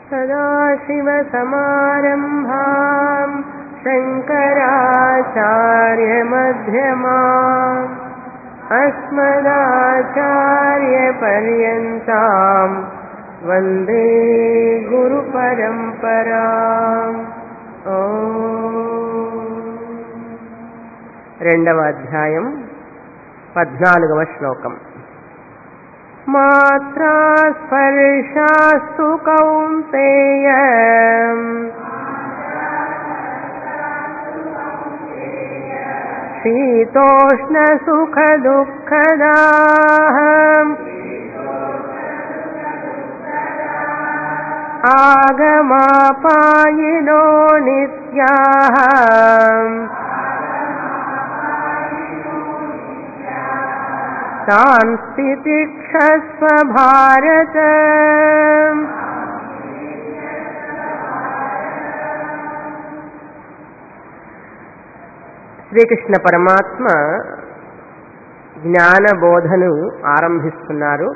सदाशिवसमारम्भाम् शङ्कराचार्यमध्यमाम् अस्मदाचार्यपर्यन्ताम् वन्दे गुरुपरम्पराम् ఓ రెండవ అధ్యాయం పద్నాలుగవ శ్లోకం మాత్రా స్పర్శాస్తు కౌంతేయ శీతోష్ణ సుఖ దుఃఖదా ఆగమాపాయినో నిత్యా తాన్ స్థితిక్షస్వ భారత శ్రీకృష్ణ పరమాత్మ జ్ఞానబోధను ఆరంభిస్తున్నారు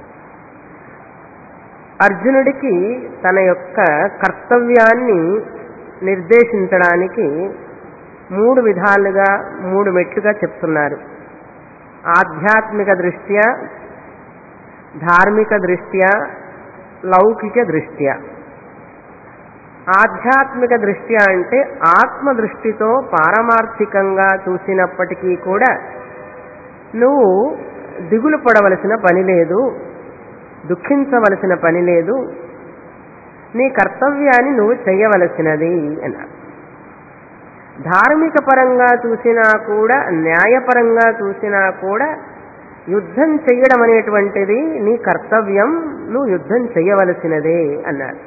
అర్జునుడికి తన యొక్క కర్తవ్యాన్ని నిర్దేశించడానికి మూడు విధాలుగా మూడు మెట్లుగా చెప్తున్నారు ఆధ్యాత్మిక దృష్ట్యా ధార్మిక దృష్ట్యా లౌకిక దృష్ట్యా ఆధ్యాత్మిక దృష్ట్యా అంటే ఆత్మ దృష్టితో పారమార్థికంగా చూసినప్పటికీ కూడా నువ్వు దిగులు పడవలసిన పని లేదు దుఃఖించవలసిన పని లేదు నీ కర్తవ్యాన్ని నువ్వు చేయవలసినది అన్నారు ధార్మిక పరంగా చూసినా కూడా న్యాయపరంగా చూసినా కూడా యుద్ధం చెయ్యడం అనేటువంటిది నీ కర్తవ్యం నువ్వు యుద్ధం చెయ్యవలసినదే అన్నారు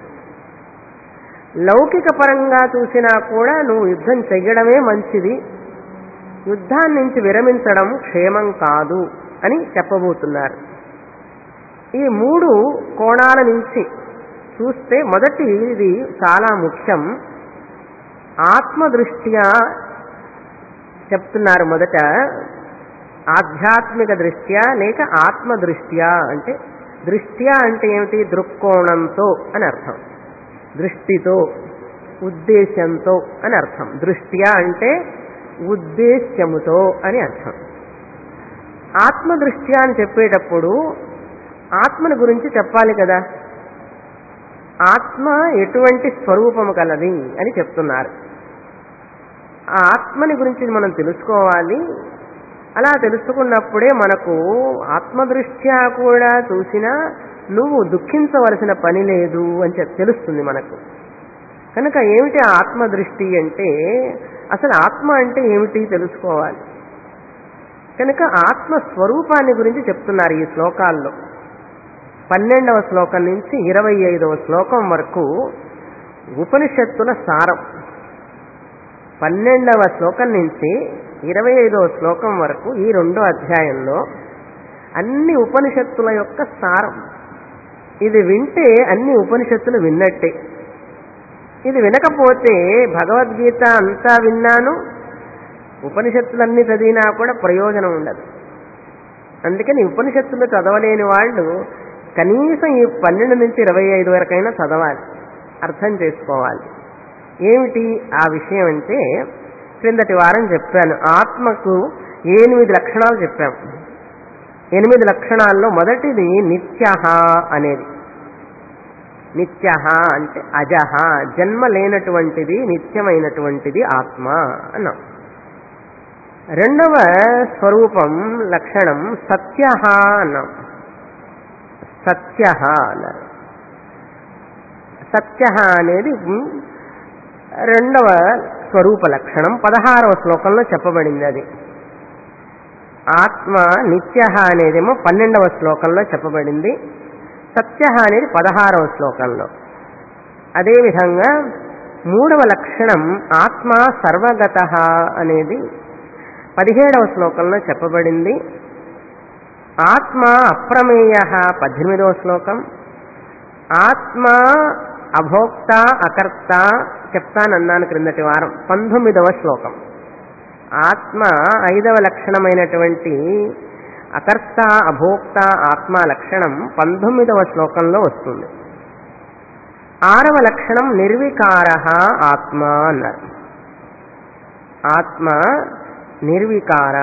లౌకిక పరంగా చూసినా కూడా నువ్వు యుద్ధం చెయ్యడమే మంచిది యుద్ధాన్ని నుంచి విరమించడం క్షేమం కాదు అని చెప్పబోతున్నారు ఈ మూడు కోణాల నుంచి చూస్తే మొదటి ఇది చాలా ముఖ్యం ఆత్మదృష్ట్యా చెప్తున్నారు మొదట ఆధ్యాత్మిక దృష్ట్యా లేక ఆత్మదృష్ట్యా అంటే దృష్ట్యా అంటే ఏమిటి దృక్కోణంతో అని అర్థం దృష్టితో ఉద్దేశంతో అని అర్థం దృష్ట్యా అంటే ఉద్దేశ్యముతో అని అర్థం ఆత్మదృష్ట్యా అని చెప్పేటప్పుడు ఆత్మను గురించి చెప్పాలి కదా ఆత్మ ఎటువంటి స్వరూపము కలది అని చెప్తున్నారు ఆ ఆత్మని గురించి మనం తెలుసుకోవాలి అలా తెలుసుకున్నప్పుడే మనకు ఆత్మదృష్ట్యా కూడా చూసినా నువ్వు దుఃఖించవలసిన పని లేదు అని చెప్పి తెలుస్తుంది మనకు కనుక ఏమిటి ఆత్మదృష్టి అంటే అసలు ఆత్మ అంటే ఏమిటి తెలుసుకోవాలి కనుక ఆత్మ స్వరూపాన్ని గురించి చెప్తున్నారు ఈ శ్లోకాల్లో పన్నెండవ శ్లోకం నుంచి ఇరవై ఐదవ శ్లోకం వరకు ఉపనిషత్తుల సారం పన్నెండవ శ్లోకం నుంచి ఇరవై ఐదవ శ్లోకం వరకు ఈ రెండో అధ్యాయంలో అన్ని ఉపనిషత్తుల యొక్క సారం ఇది వింటే అన్ని ఉపనిషత్తులు విన్నట్టే ఇది వినకపోతే భగవద్గీత అంతా విన్నాను ఉపనిషత్తులన్నీ చదివినా కూడా ప్రయోజనం ఉండదు అందుకని ఉపనిషత్తులు చదవలేని వాళ్ళు కనీసం ఈ పన్నెండు నుంచి ఇరవై ఐదు వరకైనా చదవాలి అర్థం చేసుకోవాలి ఏమిటి ఆ విషయం అంటే క్రిందటి వారం చెప్పాను ఆత్మకు ఎనిమిది లక్షణాలు చెప్పాం ఎనిమిది లక్షణాల్లో మొదటిది నిత్య అనేది నిత్య అంటే అజహ జన్మ లేనటువంటిది నిత్యమైనటువంటిది ఆత్మ అన్నాం రెండవ స్వరూపం లక్షణం సత్య అన్నాం సత్య అన్నారు సత్య అనేది రెండవ స్వరూప లక్షణం పదహారవ శ్లోకంలో చెప్పబడింది అది ఆత్మ నిత్య అనేదేమో పన్నెండవ శ్లోకంలో చెప్పబడింది సత్య అనేది పదహారవ శ్లోకంలో అదేవిధంగా మూడవ లక్షణం ఆత్మ సర్వగత అనేది పదిహేడవ శ్లోకంలో చెప్పబడింది ఆత్మ అప్రమేయ పద్దెనిమిదవ శ్లోకం ఆత్మ అభోక్త అకర్త చెప్తానన్నాను క్రిందటి వారం పంతొమ్మిదవ శ్లోకం ఆత్మ ఐదవ లక్షణమైనటువంటి అకర్త అభోక్త ఆత్మ లక్షణం పంతొమ్మిదవ శ్లోకంలో వస్తుంది ఆరవ లక్షణం నిర్వికార ఆత్మ అన్నారు ఆత్మ నిర్వికార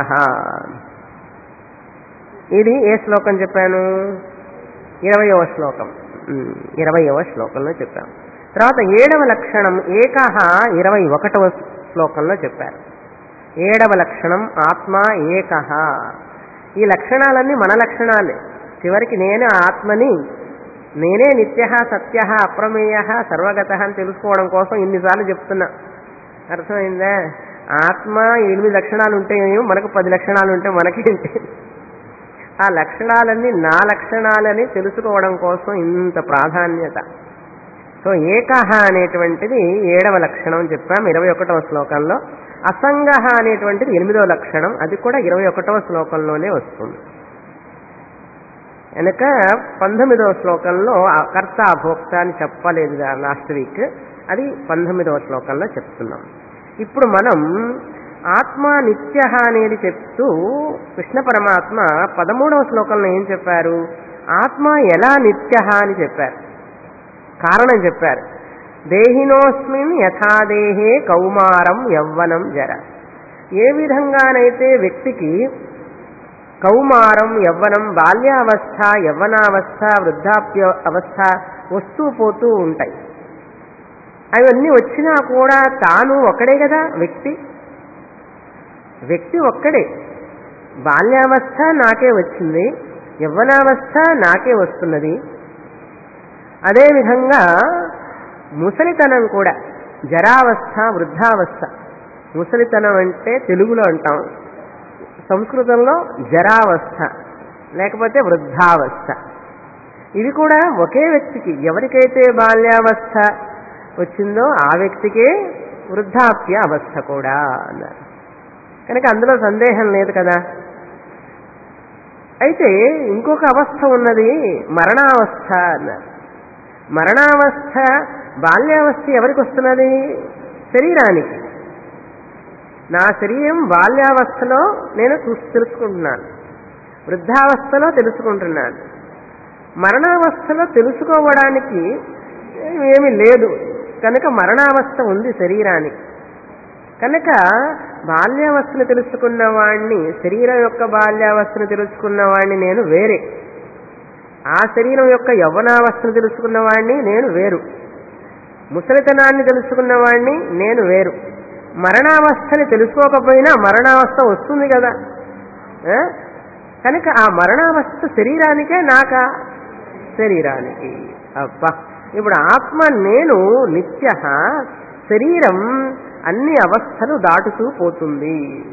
ఇది ఏ శ్లోకం చెప్పాను ఇరవయవ శ్లోకం ఉమ్, ఇరవయవ శ్లోకంలో చెప్పాను తర్వాత ఏడవ లక్షణం ఏకహ ఇరవై ఒకటవ శ్లోకంలో చెప్పారు ఏడవ లక్షణం ఆత్మ ఏకహ ఈ లక్షణాలన్నీ మన లక్షణాలే చివరికి నేను ఆత్మని నేనే నిత్య సత్య అప్రమేయ సర్వగత అని తెలుసుకోవడం కోసం ఇన్నిసార్లు చెప్తున్నా అర్థమైందా ఆత్మ ఎనిమిది లక్షణాలు ఉంటాయేమో మనకు పది లక్షణాలు ఉంటే మనకేంటి ఆ లక్షణాలన్నీ నా లక్షణాలని తెలుసుకోవడం కోసం ఇంత ప్రాధాన్యత సో ఏకహ అనేటువంటిది ఏడవ లక్షణం అని చెప్పాం ఇరవై ఒకటవ శ్లోకంలో అసంగహ అనేటువంటిది ఎనిమిదవ లక్షణం అది కూడా ఇరవై ఒకటవ శ్లోకంలోనే వస్తుంది వెనక పంతొమ్మిదవ శ్లోకంలో ఆ కర్త భోక్త అని చెప్పలేదు లాస్ట్ వీక్ అది పంతొమ్మిదవ శ్లోకంలో చెప్తున్నాం ఇప్పుడు మనం ఆత్మ నిత్య అనేది చెప్తూ కృష్ణ పరమాత్మ పదమూడవ శ్లోకంలో ఏం చెప్పారు ఆత్మ ఎలా నిత్య అని చెప్పారు కారణం చెప్పారు దేహినోస్మిన్ యథాదేహే కౌమారం యవ్వనం జర ఏ విధంగానైతే వ్యక్తికి కౌమారం యవ్వనం బాల్యావస్థ యవ్వనావస్థ వృద్ధాప్య అవస్థ వస్తూ పోతూ ఉంటాయి అవన్నీ వచ్చినా కూడా తాను ఒక్కడే కదా వ్యక్తి వ్యక్తి ఒక్కడే బాల్యావస్థ నాకే వచ్చింది యవ్వనావస్థ నాకే వస్తున్నది అదేవిధంగా ముసలితనం కూడా జరావస్థ వృద్ధావస్థ ముసలితనం అంటే తెలుగులో అంటాం సంస్కృతంలో జరావస్థ లేకపోతే వృద్ధావస్థ ఇది కూడా ఒకే వ్యక్తికి ఎవరికైతే బాల్యావస్థ వచ్చిందో ఆ వ్యక్తికే వృద్ధాప్య అవస్థ కూడా అన్నారు కనుక అందులో సందేహం లేదు కదా అయితే ఇంకొక అవస్థ ఉన్నది మరణావస్థ అన్నారు మరణావస్థ బాల్యావస్థ ఎవరికి వస్తున్నది శరీరానికి నా శరీరం బాల్యావస్థలో నేను చూసి తెలుసుకుంటున్నాను వృద్ధావస్థలో తెలుసుకుంటున్నాను మరణావస్థలో తెలుసుకోవడానికి ఏమీ లేదు కనుక మరణావస్థ ఉంది శరీరానికి కనుక బాల్యావస్థను తెలుసుకున్న వాణ్ణి శరీరం యొక్క బాల్యావస్థను తెలుసుకున్న వాణ్ణి నేను వేరే ఆ శరీరం యొక్క యవ్వనావస్థను తెలుసుకున్న వాణ్ణి నేను వేరు ముసలితనాన్ని తెలుసుకున్న వాణ్ణి నేను వేరు మరణావస్థని తెలుసుకోకపోయినా మరణావస్థ వస్తుంది కదా ఆ? కనుక ఆ మరణావస్థ శరీరానికే నాకా శరీరానికి అబ్బా ఇప్పుడు ఆత్మ నేను నిత్య శరీరం అన్ని అవస్థలు దాటుతూ పోతుంది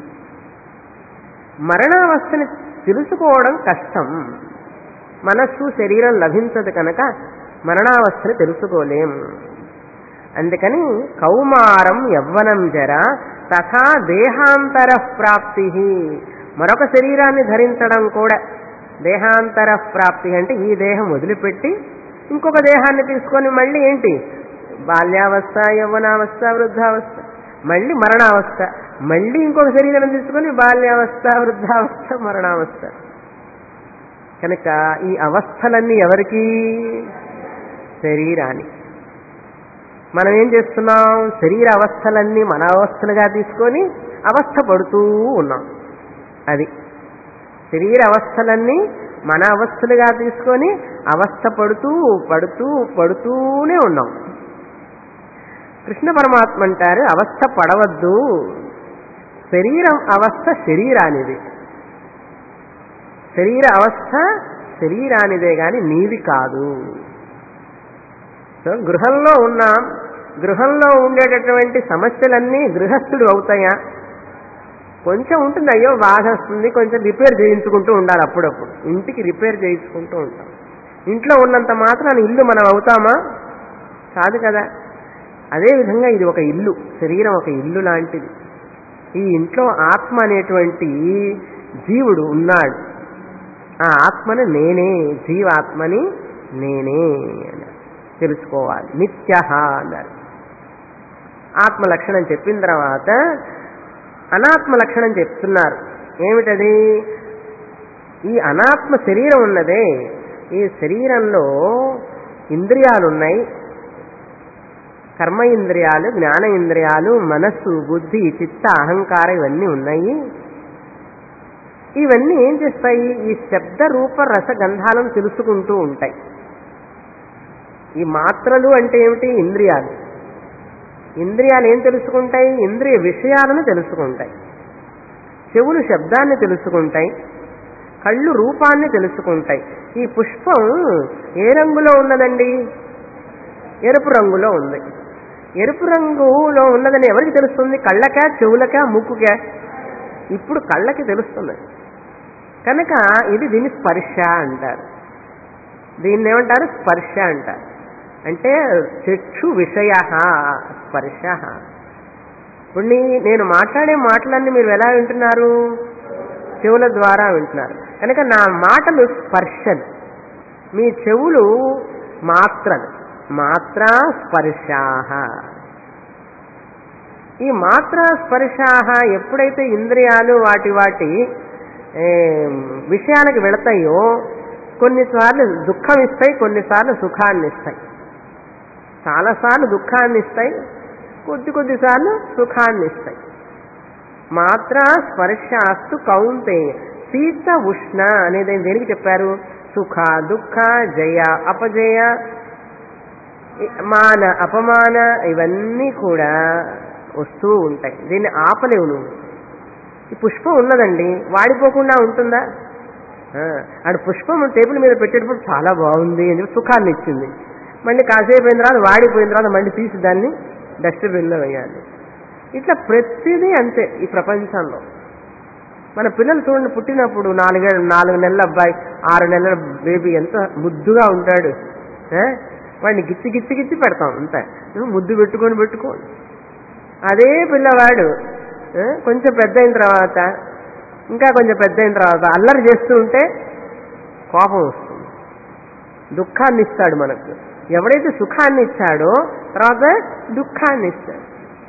మరణావస్థని తెలుసుకోవడం కష్టం మనస్సు శరీరం లభించదు కనుక మరణావస్థని తెలుసుకోలేం అందుకని కౌమారం యవ్వనం జర తథా దేహాంతర ప్రాప్తి మరొక శరీరాన్ని ధరించడం కూడా దేహాంతర ప్రాప్తి అంటే ఈ దేహం వదిలిపెట్టి ఇంకొక దేహాన్ని తీసుకొని మళ్ళీ ఏంటి బాల్యావస్థ యవ్వనావస్థ వృద్ధావస్థ మళ్ళీ మరణావస్థ మళ్ళీ ఇంకొక శరీరం తీసుకొని బాల్యావస్థ వృద్ధావస్థ మరణావస్థ కనుక ఈ అవస్థలన్నీ ఎవరికి శరీరానికి మనం ఏం చేస్తున్నాం శరీర అవస్థలన్నీ మన అవస్థలుగా తీసుకొని అవస్థ పడుతూ ఉన్నాం అది శరీర అవస్థలన్నీ మన అవస్థలుగా తీసుకొని అవస్థ పడుతూ పడుతూ పడుతూనే ఉన్నాం కృష్ణ పరమాత్మ అంటారు అవస్థ పడవద్దు శరీరం అవస్థ శరీరానిది శరీర అవస్థ శరీరానిదే గాని నీది కాదు సో గృహంలో ఉన్నాం గృహంలో ఉండేటటువంటి సమస్యలన్నీ గృహస్థుడు అవుతాయా కొంచెం ఉంటుంది అయ్యో బాగా వస్తుంది కొంచెం రిపేర్ చేయించుకుంటూ ఉండాలి అప్పుడప్పుడు ఇంటికి రిపేర్ చేయించుకుంటూ ఉంటాం ఇంట్లో ఉన్నంత మాత్రాన ఇల్లు మనం అవుతామా కాదు కదా అదేవిధంగా ఇది ఒక ఇల్లు శరీరం ఒక ఇల్లు లాంటిది ఈ ఇంట్లో ఆత్మ అనేటువంటి జీవుడు ఉన్నాడు ఆ ఆత్మని నేనే జీవాత్మని నేనే అని తెలుసుకోవాలి నిత్య అన్నారు ఆత్మ లక్షణం చెప్పిన తర్వాత అనాత్మ లక్షణం చెప్తున్నారు ఏమిటది ఈ అనాత్మ శరీరం ఉన్నదే ఈ శరీరంలో ఇంద్రియాలున్నాయి కర్మ ఇంద్రియాలు జ్ఞాన ఇంద్రియాలు మనస్సు బుద్ధి చిత్త అహంకారం ఇవన్నీ ఉన్నాయి ఇవన్నీ ఏం చేస్తాయి ఈ శబ్ద రూప రస గంధాలను తెలుసుకుంటూ ఉంటాయి ఈ మాత్రలు అంటే ఏమిటి ఇంద్రియాలు ఇంద్రియాలు ఏం తెలుసుకుంటాయి ఇంద్రియ విషయాలను తెలుసుకుంటాయి చెవులు శబ్దాన్ని తెలుసుకుంటాయి కళ్ళు రూపాన్ని తెలుసుకుంటాయి ఈ పుష్పం ఏ రంగులో ఉన్నదండి ఎరుపు రంగులో ఉంది ఎరుపు రంగులో ఉన్నదని ఎవరికి తెలుస్తుంది కళ్ళకా చెవులకా ముక్కుకా ఇప్పుడు కళ్ళకి తెలుస్తుంది కనుక ఇది దీన్ని స్పర్శ అంటారు దీన్ని ఏమంటారు స్పర్శ అంటారు అంటే చక్షు విషయ స్పర్శ ఇప్పుడు నీ- నేను మాట్లాడే మాటలన్నీ మీరు ఎలా వింటున్నారు చెవుల ద్వారా వింటున్నారు కనుక నా మాటలు స్పర్శలు మీ చెవులు మాత్రలు మాత్రా స్పర్శాహ ఈ మాత్ర స్పర్శాహ ఎప్పుడైతే ఇంద్రియాలు వాటి వాటి ఏ, విషయాలకు వెళతాయో కొన్నిసార్లు దుఃఖం ఇస్తాయి కొన్నిసార్లు సుఖాన్ని ఇస్తాయి చాలాసార్లు దుఃఖాన్ని ఇస్తాయి కొద్ది కొద్దిసార్లు సుఖాన్ని ఇస్తాయి మాత్ర స్పర్శాస్తు కౌంతేయ శీత ఉష్ణ అనేది దేనికి చెప్పారు సుఖ దుఃఖ జయ అపజయ ఈ మాన అపమాన ఇవన్నీ కూడా వస్తూ ఉంటాయి దీన్ని ఆపలేవు నువ్వు ఈ పుష్పం ఉన్నదండి వాడిపోకుండా ఉంటుందా ఆ, ఆడ పుష్పం టేబుల్ మీద పెట్టేటప్పుడు చాలా బాగుంది అని చెప్పి సుఖాన్ని ఇచ్చింది మళ్ళీ కాసేపు అయిన తర్వాత వాడిపోయిన తర్వాత మళ్ళీ తీసి దాన్ని డస్ట్బిన్లో వేయాలి ఇట్లా ప్రతిదీ అంతే ఈ ప్రపంచంలో మన పిల్లలు చూడండి పుట్టినప్పుడు నాలుగే నాలుగు నెలల అబ్బాయి ఆరు నెలల బేబీ ఎంత ముద్దుగా ఉంటాడు ఆ? వాడిని గిచ్చి గిచ్చి గిచ్చి పెడతాం అంతే ముద్దు పెట్టుకొని పెట్టుకోండి అదే పిల్లవాడు ఆ, కొంచెం పెద్ద అయిన తర్వాత ఇంకా కొంచెం పెద్ద అయిన తర్వాత అల్లరి చేస్తూ ఉంటే కోపం వస్తుంది దుఃఖాన్ని ఇస్తాడు మనకు ఎవడైతే సుఖాన్ని ఇచ్చాడో తర్వాత దుఃఖాన్ని ఇస్తాడు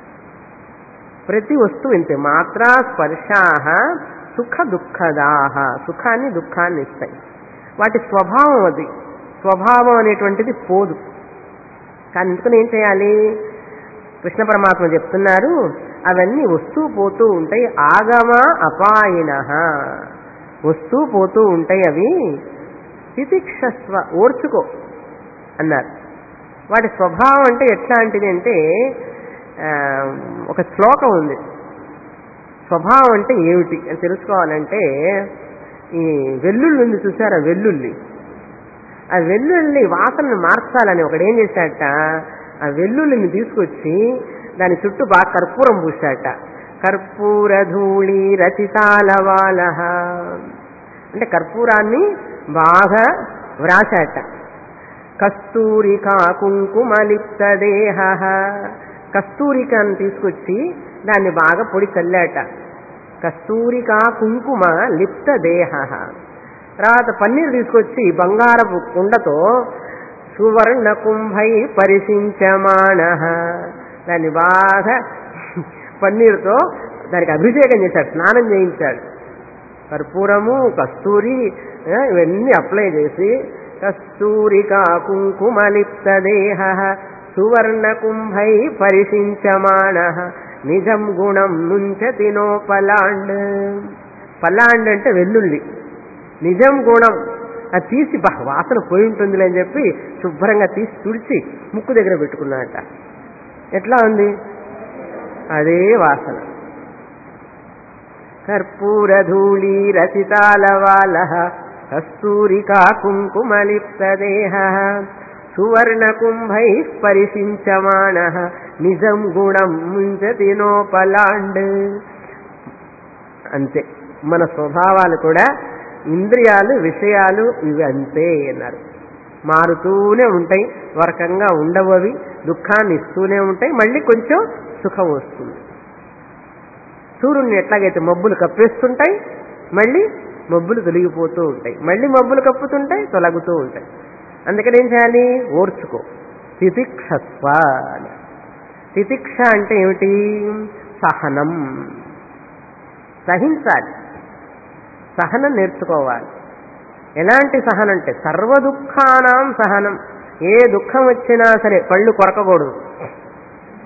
ప్రతి వస్తువు ఇంతే మాత్రా స్పర్శాహ సుఖ దుఃఖదాహ సుఖాన్ని దుఃఖాన్ని ఇస్తాయి వాటి స్వభావం అది స్వభావం అనేటువంటిది పోదు కానీ ఎందుకని ఏం చేయాలి కృష్ణ పరమాత్మ చెప్తున్నారు అవన్నీ వస్తూ పోతూ ఉంటాయి ఆగమ అపాయిన వస్తూ పోతూ ఉంటాయి అవి తితిక్షస్వ ఓర్చుకో అన్నారు వాటి స్వభావం అంటే ఎట్లాంటిది అంటే ఆ, ఒక శ్లోకం ఉంది స్వభావం అంటే ఏమిటి అని తెలుసుకోవాలంటే ఈ వెల్లుల్లి ఉంది చూసారా వెల్లుల్లి ఆ వెల్లుల్లి వాసనను మార్చాలని ఒకడు ఏం చేశాట ఆ వెల్లుల్లిని తీసుకొచ్చి దాని చుట్టూ బాగా కర్పూరం పూసాట కర్పూర ధూళి రచితాలవాల అంటే కర్పూరాన్ని బాగా వ్రాసాట కస్తూరికా కుంకుమలిప్త దేహ కస్తూరికను తీసుకొచ్చి దాన్ని బాగా పొడి చల్లాట కస్తూరికా కుంకుమ లిప్త దేహ తర్వాత పన్నీరు తీసుకొచ్చి బంగారపు కుండతో సువర్ణ కుంభై పరిశించమాణ దాన్ని బాగా పన్నీరుతో దానికి అభిషేకం చేశాడు స్నానం చేయించాడు కర్పూరము కస్తూరి ఆ, ఇవన్నీ అప్లై చేసి కస్తూరికా కుంకుమలిప్త దేహ సువర్ణ కుంభై పరిశించమాణ నిజం గుణం నుంచతి నో పలాండ్ పలాండ్ అంటే వెల్లుల్లి నిజం గుణం అది తీసి బా వాసన పోయి ఉంటుందిలే అని చెప్పి శుభ్రంగా తీసి తుడిచి ముక్కు దగ్గర పెట్టుకున్నాడట ఎట్లా ఉంది అదే వాసన కర్పూరధూళీ రచితాలవాల కస్తూరికా కుంకుమలిప్తదేహ సువర్ణకుంభై పరిశించమాణ నిజం గుణం ముంచతి నోపలాండ్ అంతే మన స్వభావాలు కూడా ఇంద్రియాలు విషయాలు ఇవి అంతే అన్నారు మారుతూనే ఉంటాయి వరకంగా ఉండవు అవి దుఃఖాన్ని ఇస్తూనే ఉంటాయి మళ్ళీ కొంచెం సుఖం వస్తుంది సూర్యుడిని ఎట్లాగైతే మబ్బులు కప్పేస్తుంటాయి మళ్ళీ మబ్బులు తొలగిపోతూ ఉంటాయి మళ్ళీ మబ్బులు కప్పుతుంటాయి తొలగుతూ ఉంటాయి అందుకని ఏం చేయాలి ఓర్చుకో తితిక్షస్వ అని. తితిక్ష అంటే ఏమిటి సహనం సహించాలి సహనం నేర్చుకోవాలి ఎలాంటి సహనం అంటే సర్వ దుఃఖానాం సహనం ఏ దుఃఖం వచ్చినా సరే పళ్ళు కొరకకూడదు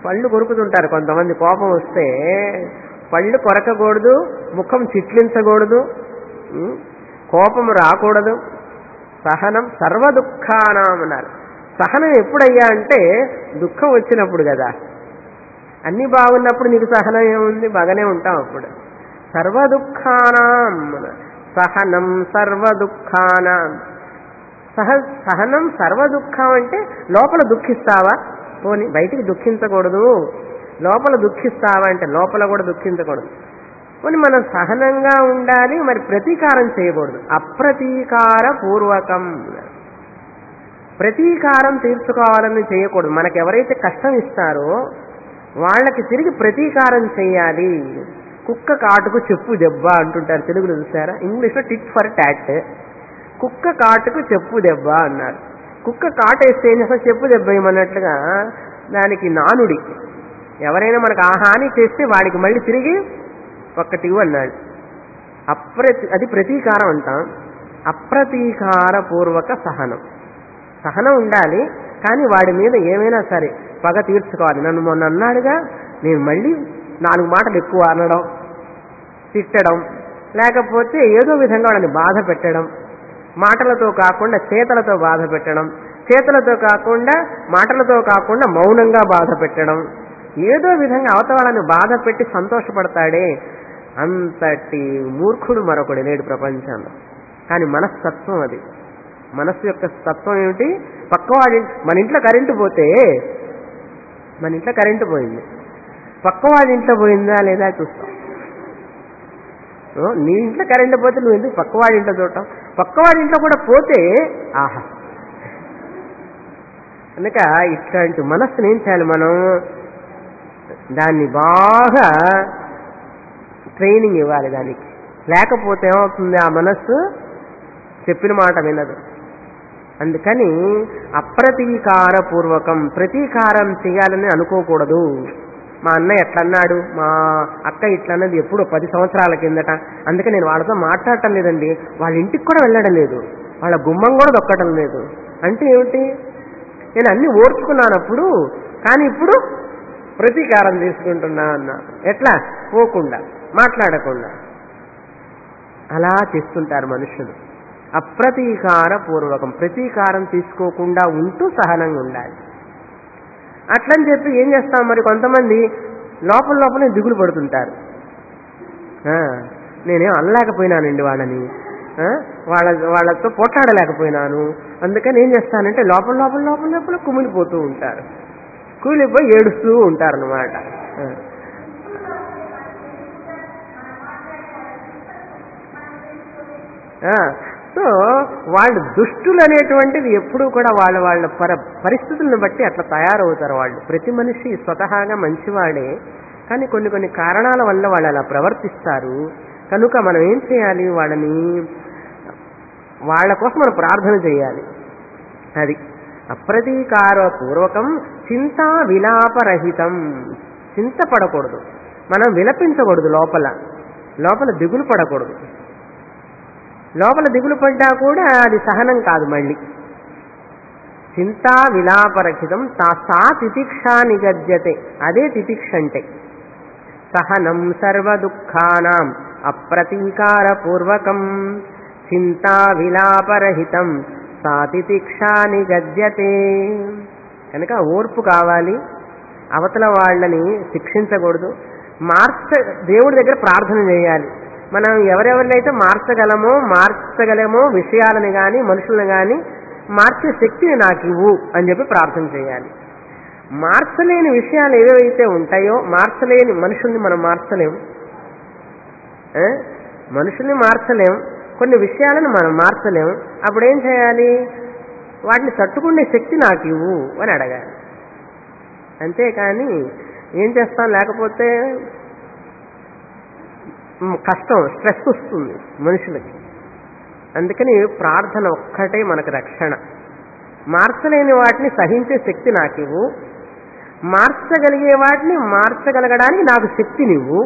పళ్ళు కొరుకుతుంటారు కొంతమంది కోపం వస్తే పళ్ళు కొరకకూడదు ముఖం చిట్లించకూడదు ఉం? కోపం రాకూడదు సహనం సర్వ దుఃఖానాం అన్నారు సహనం ఎప్పుడయ్యా అంటే దుఃఖం వచ్చినప్పుడు కదా అన్ని బాగున్నప్పుడు నీకు సహనం ఏముంది బాగానే ఉంటాం అప్పుడు సర్వ దుఃఖానాం అన్నారు. సహనం సర్వ దుఃఖానాం సహ సహనం సర్వ దుఃఖం అంటే లోపల దుఃఖిస్తావా పోని బయటికి దుఃఖించకూడదు లోపల దుఃఖిస్తావా అంటే లోపల కూడా దుఃఖించకూడదు పోనీ మనం సహనంగా ఉండాలి మరి ప్రతీకారం చేయకూడదు అప్రతీకార పూర్వకం ప్రతీకారం తీర్చుకోవాలని చేయకూడదు మనకు ఎవరైతే కష్టం ఇస్తారో వాళ్ళకి తిరిగి ప్రతీకారం చేయాలి కుక్క కాటుకు చెప్పు దెబ్బ అంటుంటారు తెలుగులో చూసారా ఇంగ్లీష్లో టిట్ ఫర్ టాట్ కుక్క కాటుకు చెప్పు దెబ్బ అన్నారు కుక్క కాటు వేస్తే ఏం చేస్తా చెప్పు దెబ్బ ఏమన్నట్లుగా దానికి నానుడి ఎవరైనా మనకు ఆ హాని చేస్తే వాడికి మళ్ళీ తిరిగి ఒక్కటి ఇవ్వు అన్నాడు అప్రతి అది ప్రతీకారం అంటాం అప్రతీకార పూర్వక సహనం సహనం ఉండాలి కానీ వాడి మీద ఏమైనా సరే పగ తీర్చుకోవాలి నన్ను మొన్న అన్నాడుగా నేను మళ్ళీ నాలుగు మాటలు ఎక్కువ అనడం తిట్టడం లేకపోతే ఏదో విధంగా వాళ్ళని బాధ పెట్టడం మాటలతో కాకుండా చేతలతో బాధ పెట్టడం చేతలతో కాకుండా మాటలతో కాకుండా మౌనంగా బాధ పెట్టడం ఏదో విధంగా అవత వాళ్ళని బాధ పెట్టి సంతోషపడతాడే అంతటి మూర్ఖుడు మరొకడు లేడు ప్రపంచంలో కానీ మనస్తత్వం అది మనస్సు యొక్క తత్వం ఏమిటి పక్కవాడి మన ఇంట్లో కరెంటు పోతే మన ఇంట్లో కరెంటు పోయింది పక్కవాడి ఇంట్లో పోయిందా లేదా చూస్తాం ఓ, నీ ఇంట్లో కరెంటు పోతే నువ్వు ఎందుకు పక్కవాడి ఇంట్లో చూడటం పక్కవాడి ఇంట్లో కూడా పోతే ఆహా కనుక ఇట్లాంటి మనస్సుని ఏం చేయాలి మనం దాన్ని బాగా ట్రైనింగ్ ఇవ్వాలి దానికి లేకపోతే ఏమవుతుంది ఆ మనస్సు చెప్పిన మాట వినదు అందుకని అప్రతీకార పూర్వకం ప్రతీకారం చేయాలని అనుకోకూడదు మా అన్నయ్య ఎట్లన్నాడు మా అక్క ఇట్లన్నది ఎప్పుడో పది సంవత్సరాల కిందట అందుకే నేను వాళ్ళతో మాట్లాడటం లేదండి వాళ్ళ ఇంటికి కూడా వెళ్ళడం లేదు వాళ్ళ గుమ్మం కూడా దొక్కటం లేదు అంటే ఏమిటి నేను అన్ని ఓర్చుకున్నానప్పుడు కానీ ఇప్పుడు ప్రతీకారం తీసుకుంటున్నా అన్నా ఎట్లా పోకుండా మాట్లాడకుండా అలా చేస్తుంటారు మనుషులు అప్రతీకార పూర్వకం ప్రతీకారం తీసుకోకుండా ఉంటూ సహనంగా ఉండాలి అట్లని చెప్పి ఏం చేస్తాం మరి కొంతమంది లోపల లోపలే దిగులు పడుతుంటారు ఆ, నేనేం అనలేకపోయినానండి వాళ్ళని ఆ, వాళ్ళ వాళ్ళతో పోట్లాడలేకపోయినాను అందుకని ఏం చేస్తానంటే లోపల లోపల లోపల లోపల కుమిలిపోతూ ఉంటారు కూలిపోయి ఏడుస్తూ ఉంటారు అనమాట సో వాళ్ళు దుష్టులు అనేటువంటిది ఎప్పుడూ కూడా వాళ్ళ వాళ్ళ పర పరిస్థితులను బట్టి అట్లా తయారవుతారు వాళ్ళు ప్రతి మనిషి స్వతహాగా మంచివాడే కానీ కొన్ని కొన్ని కారణాల వల్ల వాళ్ళు అలా ప్రవర్తిస్తారు కనుక మనం ఏం చేయాలి వాళ్ళని వాళ్ళ కోసం మనం ప్రార్థన చేయాలి అది అప్రతీకార పూర్వకం చింతా విలాపరహితం చింత పడకూడదు మనం విలపించకూడదు లోపల లోపల దిగులు పడకూడదు లోపల దిగులు పడ్డా కూడా అది సహనం కాదు మళ్ళీ చింతా విలాపరహితం తా- సా తితిక్ష నిగద్యతే అదే తితిక్ష అంటే సహనం సర్వ దుఃఖానాం అప్రతీకార పూర్వకం చింతా విలాపరహితం సా తితిక్ష నిగద్యతే కనుక ఓర్పు కావాలి అవతల వాళ్ళని శిక్షించకూడదు మార్చ దేవుడి దగ్గర ప్రార్థన చేయాలి మనం ఎవరెవరినైతే మార్చగలమో మార్చగలమో విషయాలని కానీ మనుషులను కానీ మార్చే శక్తిని నాకు ఇవ్వు అని చెప్పి ప్రార్థన చేయాలి మార్చలేని విషయాలు ఏవేవైతే ఉంటాయో మార్చలేని మనుషుల్ని మనం మార్చలేం ఆ? మనుషుల్ని మార్చలేం కొన్ని విషయాలను మనం మార్చలేం అప్పుడు ఏం చేయాలి వాటిని తట్టుకునే శక్తి నాకు ఇవ్వు అని అడగాలి అంతేకాని ఏం చేస్తాం లేకపోతే మ్, కష్టం స్ట్రెస్ వస్తుంది మనుషులకి అందుకని ప్రార్థన ఒక్కటే మనకు రక్షణ మార్చలేని వాటిని సహించే శక్తి నాకు ఇవ్వు మార్చగలిగే వాటిని మార్చగలగడానికి నాకు శక్తి నువ్వు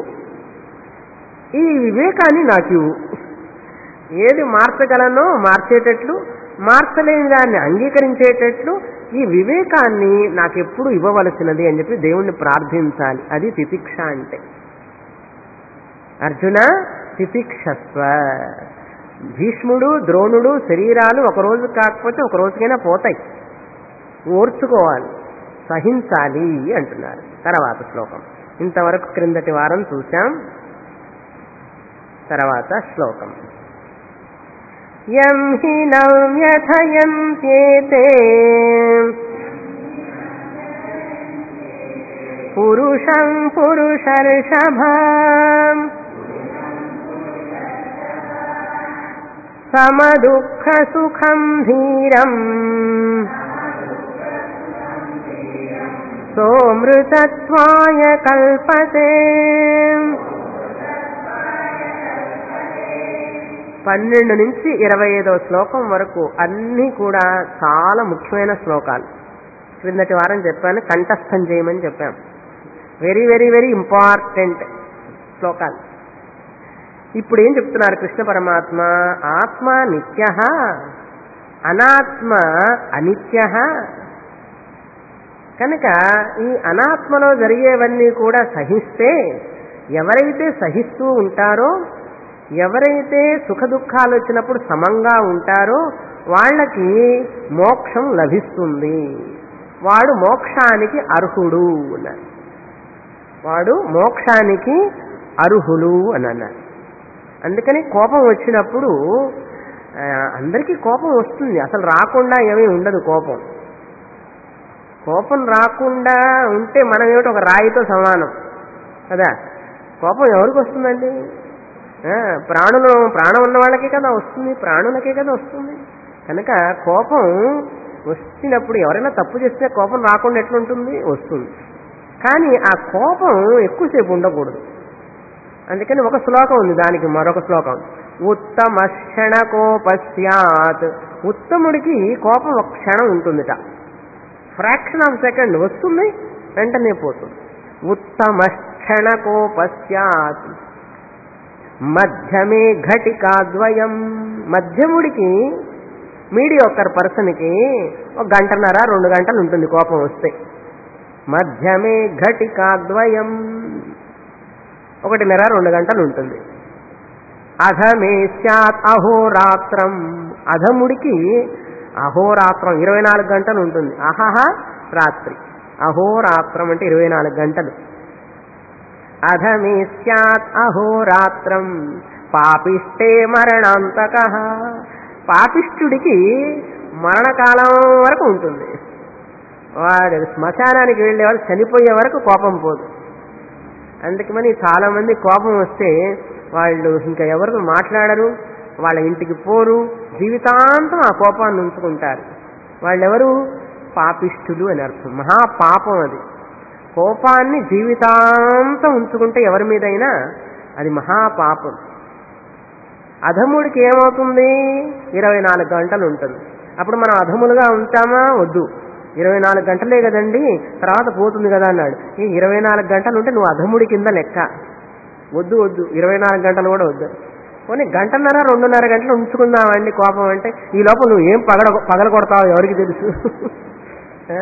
ఈ వివేకాన్ని నాకు ఇవ్వు ఏది మార్చగలనో మార్చేటట్లు మార్చలేని దాన్ని అంగీకరించేటట్లు ఈ వివేకాన్ని నాకెప్పుడు ఇవ్వవలసినది అని చెప్పి దేవుణ్ణి ప్రార్థించాలి అది తితిక్ష అంటే అర్జున తితిక్షస్వ భీష్ముడు ద్రోణుడు శరీరాలు ఒక రోజు కాకపోతే ఒక రోజుకైనా పోతాయి ఓర్చుకోవాలి సహించాలి అంటున్నారు తర్వాత శ్లోకం ఇంతవరకు క్రిందటి వారం చూశాం తర్వాత శ్లోకం యం హి నవ్యథయంత్యేతే పురుషం పురుషర్షభ సమదుఃఖ సుఖం ధీరం సోమృతత్వాయ కల్పతే పన్నెండు నుంచి ఇరవై ఐదవ శ్లోకం వరకు అన్నీ కూడా చాలా ముఖ్యమైన శ్లోకాలు క్రిందటి వారం చెప్పాను కంఠస్థం చేయమని చెప్పాం వెరీ వెరీ వెరీ ఇంపార్టెంట్ శ్లోకాలు ఇప్పుడు ఏం చెప్తున్నారు కృష్ణ పరమాత్మ ఆత్మ నిత్య అనాత్మ అనిత్య కనుక ఈ అనాత్మలో జరిగేవన్నీ కూడా సహిస్తే ఎవరైతే సహిస్తూ ఉంటారో ఎవరైతే సుఖ దుఃఖాలు వచ్చినప్పుడు సమంగా ఉంటారో వాళ్ళకి మోక్షం లభిస్తుంది వాడు మోక్షానికి అర్హుడు అన్నారు వాడు మోక్షానికి అర్హులు అని అన్నారు అందుకని కోపం వచ్చినప్పుడు ఆ, అందరికీ కోపం వస్తుంది అసలు రాకుండా ఏమీ ఉండదు కోపం కోపం రాకుండా ఉంటే మనం ఏమిటి ఒక రాయితో సమానం కదా కోపం ఎవరికి వస్తుందండి ఆ, ప్రాణులు ప్రాణం ఉన్న వాళ్ళకే కదా వస్తుంది ప్రాణులకే కదా వస్తుంది కనుక కోపం వచ్చినప్పుడు ఎవరైనా తప్పు చేస్తే కోపం రాకుండా ఎట్లుంటుంది వస్తుంది కానీ ఆ కోపం ఎక్కువసేపు ఉండకూడదు అందుకని ఒక శ్లోకం ఉంది దానికి మరొక శ్లోకం ఉత్తమ క్షణ కోపస్యాత్ ఉత్తముడికి కోపం ఒక క్షణం ఉంటుందిట ఫ్రాక్షన్ ఆఫ్ సెకండ్ వస్తుంది వెంటనే పోతుంది ఉత్తమ క్షణ కోపస్యాత్ మధ్యమే ఘటికాద్వయం మధ్యముడికి మీడియోకర్ పర్సన్కి ఒక గంటన్నర రెండు గంటలు ఉంటుంది కోపం వస్తే మధ్యమే ఘటికాద్వయం ఒకటిన్నర రెండు గంటలు ఉంటుంది అధమే స్యాత్ అహోరాత్రం అధముడికి అహోరాత్రం ఇరవై నాలుగు గంటలు ఉంటుంది అహహ రాత్రి అహోరాత్రం అంటే ఇరవై నాలుగు గంటలు అధమే స్యాత్ అహోరాత్రం పాపిష్టే మరణాంతక పాపిష్ఠుడికి మరణకాలం వరకు ఉంటుంది వాడు శ్మశానానికి వెళ్ళేవాడు చనిపోయే వరకు కోపం పోదు అందుకని చాలా మంది కోపం వస్తే వాళ్ళు ఇంకా ఎవరు మాట్లాడరు వాళ్ళ ఇంటికి పోరు జీవితాంతం ఆ కోపాన్ని ఉంచుకుంటారు వాళ్ళెవరు పాపిష్ఠులు అని అర్థం మహాపాపం అది కోపాన్ని జీవితాంతం ఉంచుకుంటే ఎవరి మీదైనా అది మహాపాపం అధముడికి ఏమవుతుంది ఇరవై నాలుగు గంటలు ఉంటుంది అప్పుడు మనం అధములుగా ఉంటామా వద్దు ఇరవై నాలుగు గంటలే కదండి తర్వాత పోతుంది కదా అన్నాడు ఈ ఇరవై నాలుగు గంటలు ఉంటే నువ్వు అధముడి కింద లెక్క వద్దు వద్దు ఇరవై నాలుగు గంటలు కూడా వద్దు పోనీ గంటన్నర రెండున్నర గంటలు ఉంచుకుందామండి కోపం అంటే ఈ లోపల నువ్వు ఏం పగల పగల కొడతావు ఎవరికి తెలుసు ఆ?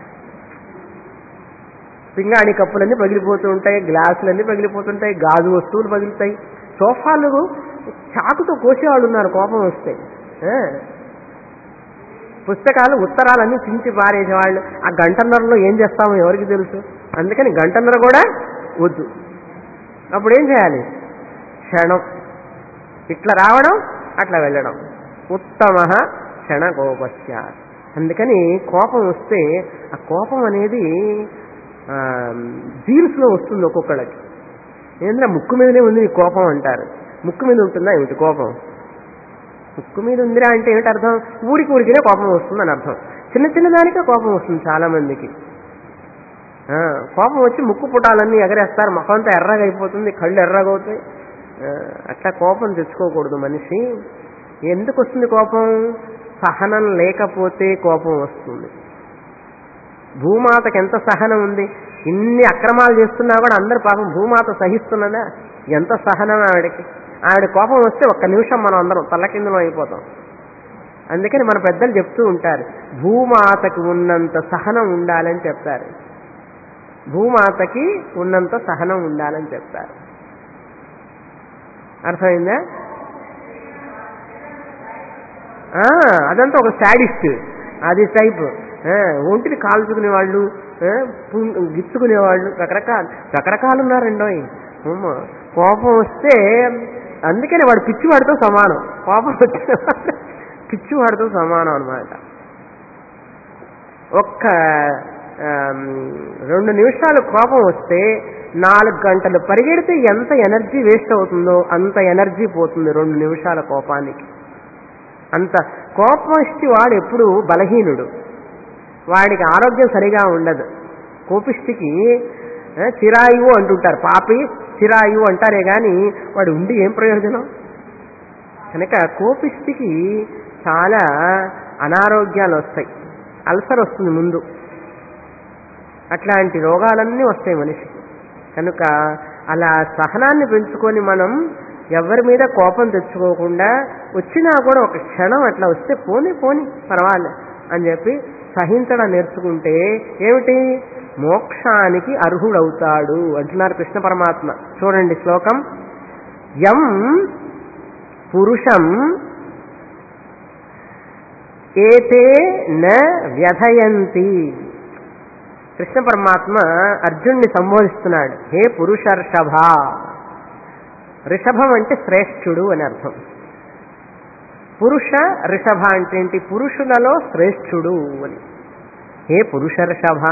పింగాణి కప్పులన్నీ పగిలిపోతూ ఉంటాయి గ్లాసులన్నీ పగిలిపోతుంటాయి గాజు వస్తువులు పగిలితాయి సోఫాలు చాకుతో కోసేవాళ్ళు ఉన్నారు కోపం వస్తే ఆ? పుస్తకాలు ఉత్తరాలన్నీ చించి పారేసేవాళ్ళు ఆ గంటన్నరలో ఏం చేస్తామో ఎవరికి తెలుసు అందుకని గంటన్నర కూడా వద్దు అప్పుడు ఏం చేయాలి క్షణం ఇట్లా రావడం అట్లా వెళ్ళడం ఉత్తమ క్షణ కోపస్య అందుకని కోపం వస్తే ఆ కోపం అనేది జీన్స్లో వస్తుంది ఒక్కొక్కళ్ళకి ఏంటంటే ముక్కు మీదనే ఉంది ఈ కోపం అంటారు ముక్కు మీద ఉంటుందా ఏమిటి కోపం ముక్కు మీద ఉందిరా అంటే ఏమిటి అర్థం ఊరికి ఊరికినే కోపం వస్తుంది అని అర్థం చిన్న చిన్న దానికే కోపం వస్తుంది చాలా మందికి ఆ, కోపం వచ్చి ముక్కు పుటాలన్నీ ఎగరేస్తారు ముఖంతా ఎర్రగా అయిపోతుంది కళ్ళు ఎర్రగా అవుతాయి ఆ, అట్లా కోపం తెచ్చుకోకూడదు మనిషి ఎందుకు వస్తుంది కోపం సహనం లేకపోతే కోపం వస్తుంది భూమాతకి ఎంత సహనం ఉంది ఇన్ని అక్రమాలు చేస్తున్నా కూడా అందరు పాపం భూమాత సహిస్తున్నదా ఎంత సహనం ఆవిడకి ఆవిడ కోపం వస్తే ఒక్క నిమిషం మనం అందరం తల్లకిందులో అయిపోతాం అందుకని మన పెద్దలు చెప్తూ ఉంటారు భూమాతకి ఉన్నంత సహనం ఉండాలని చెప్తారు భూమాతకి ఉన్నంత సహనం ఉండాలని చెప్తారు అర్థమైందా ఆ, అదంతా ఒక శాడిస్ట్ అది టైప్ ఆ, ఒంటిని కాల్చుకునే వాళ్ళు ఆ, పు- గిచ్చుకునే వాళ్ళు రకరకాల రకరకాలు ఉన్నారండోయ్ అమ్మ, కోపం వస్తే అందుకనే వాడు పిచ్చివాడితో సమానం కోపం వచ్చిన వాడు పిచ్చివాడితో సమానం అన్నమాట ఒక్క ఆమ్, రెండు నిమిషాలు కోపం వస్తే నాలుగు గంటలు పరిగెడితే ఎంత ఎనర్జీ వేస్ట్ అవుతుందో అంత ఎనర్జీ పోతుంది రెండు నిమిషాల కోపానికి అంత కోపం ఇచ్చి వాడు ఎప్పుడు బలహీనుడు వాడికి ఆరోగ్యం సరిగా ఉండదు కోపిష్టికి ఆ, చిరాయువు అంటుంటారు పాపి చిరాయువు అంటారే గాని వాడు ఉండి ఏం ప్రయోజనం కనుక కోపిష్టికి చాలా అనారోగ్యాలు వస్తాయి అల్సర్ వస్తుంది ముందు అట్లాంటి రోగాలన్నీ వస్తాయి మనిషికి కనుక అలా సహనాన్ని పెంచుకొని మనం ఎవరి మీద కోపం తెచ్చుకోకుండా వచ్చినా కూడా ఒక క్షణం అట్లా వస్తే పోనీ పోనీ పర్వాలే అని చెప్పి సహించడం నేర్చుకుంటే ఏమిటి మోక్షానికి అర్హుడవుతాడు అంటున్నారు కృష్ణ పరమాత్మ చూడండి శ్లోకం యం పురుషం ఏతే న వ్యధయంతి కృష్ణ పరమాత్మ అర్జున్ని సంబోధిస్తున్నాడు హే పురుషర్షభ రిషభం అంటే శ్రేష్ఠుడు అని అర్థం పురుష రిషభ అంటే ఏంటి పురుషులలో శ్రేష్ఠుడు అని హే పురుషర్షభ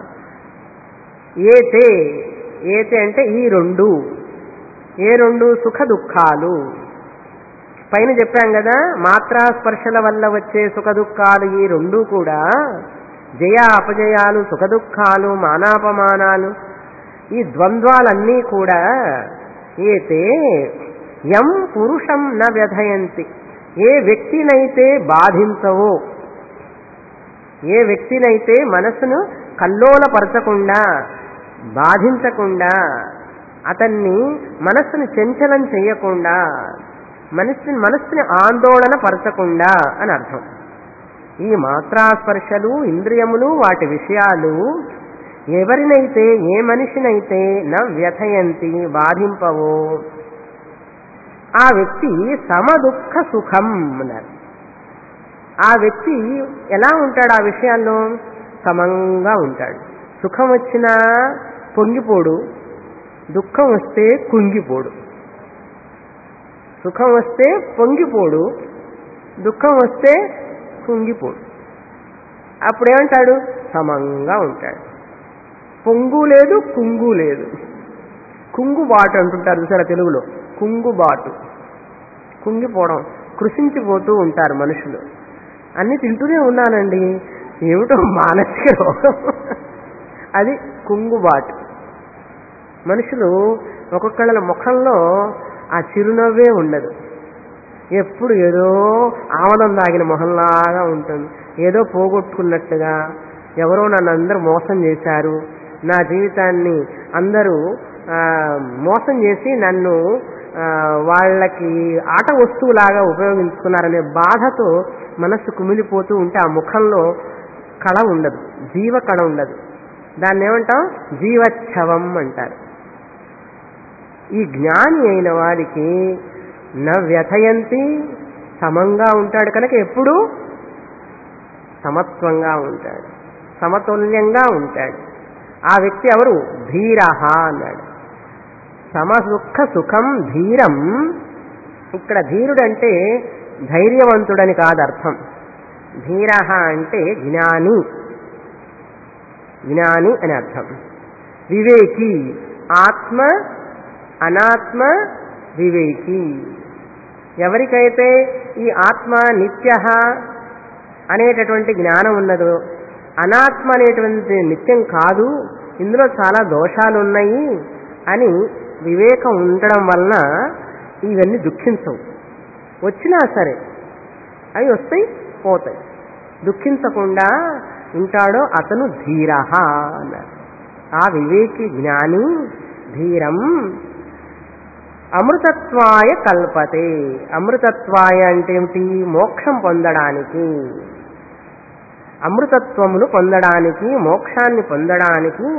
ఏతే ఏతే అంటే ఈ రెండు ఏ రెండు సుఖ దుఃఖాలు పైన చెప్పాం కదా మాత్రా స్పర్శల వల్ల వచ్చే సుఖ దుఃఖాలు ఈ రెండు కూడా జయ అపజయాలు సుఖ దుఃఖాలు మానాపమానాలు ఈ ద్వంద్వాలన్నీ కూడా ఏతే యం పురుషం న వ్యధయంతి ఏ వ్యక్తినైతే బాధించవో ఏ వ్యక్తినైతే మనసును కల్లోలపరచకుండా బాధించకుండా అతన్ని మనస్సును చంచలం చేయకుండా మనస్సుని మనస్సుని ఆందోళన పరచకుండా అని అర్థం ఈ మాత్రాస్పర్శలు ఇంద్రియములు వాటి విషయాలు ఎవరినైతే ఏ మనిషినైతే న వ్యథయంతి బాధింపవో ఆ వ్యక్తి సమదుఃఖ సుఖం అన్నారు ఆ వ్యక్తి ఎలా ఉంటాడు ఆ విషయాల్లో సమంగా ఉంటాడు సుఖం వచ్చినా పొంగిపోడు దుఃఖం వస్తే కుంగిపోడు సుఖం వస్తే పొంగిపోడు దుఃఖం వస్తే కుంగిపోడు అప్పుడేమంటాడు సమంగా ఉంటాడు పొంగు లేదు కుంగు లేదు కుంగుబాటు అంటుంటారు చూసారా తెలుగులో కుంగుబాటు కుంగిపోవడం కృషించిపోతూ ఉంటారు మనుషులు అన్ని తింటూనే ఉన్నానండి ఏమిటో మానసిక రోగం అది కుంగుబాటు మనుషులు ఒక్కొక్కళ్ళ ముఖంలో ఆ చిరునవ్వే ఉండదు ఎప్పుడు ఏదో ఆమదం దాగిన మొహంలాగా ఉంటుంది ఏదో పోగొట్టుకున్నట్టుగా ఎవరో నన్ను అందరూ మోసం చేశారు నా జీవితాన్ని అందరూ ఆ, మోసం చేసి నన్ను ఆ, వాళ్ళకి ఆట వస్తువులాగా ఉపయోగించుకున్నారనే బాధతో మనస్సు కుమిలిపోతూ ఉంటే ఆ ముఖంలో కళ ఉండదు జీవ కళ ఉండదు దాన్ని ఏమంటాం జీవచ్ఛవం అంటారు ఈ జ్ఞాని అయిన వారికి న వ్యథయంతి సమంగా ఉంటాడు కనుక ఎప్పుడూ సమత్వంగా ఉంటాడు సమతుల్యంగా ఉంటాడు ఆ వ్యక్తి ఎవరు ధీరహ అన్నాడు సమదుఃఖ సుఖం ధీరం ఇక్కడ ధీరుడంటే ధైర్యవంతుడని కాదు అర్థం ధీరహ అంటే జ్ఞాని జ్ఞాని అని అర్థం వివేకి ఆత్మ అనాత్మ వివేకి ఎవరికైతే ఈ ఆత్మ నిత్య అనేటటువంటి జ్ఞానం ఉన్నదో అనాత్మ అనేటువంటి నిత్యం కాదు ఇందులో చాలా దోషాలు ఉన్నాయి అని వివేకం ఉండడం వలన ఇవన్నీ దుఃఖించవు వచ్చినా సరే అవి వస్తాయి పోతాయి దుఃఖించకుండా ఉంటాడో అతను ధీరహ అన్నారు ఆ వివేకి జ్ఞాని ధీరం అమృతత్వాయ కల్పతే అమృతత్వాయ అంటే ఏమిటి మోక్షం పొందడానికి అమృతత్వమును పొందడానికి మోక్షాన్ని పొందడానికి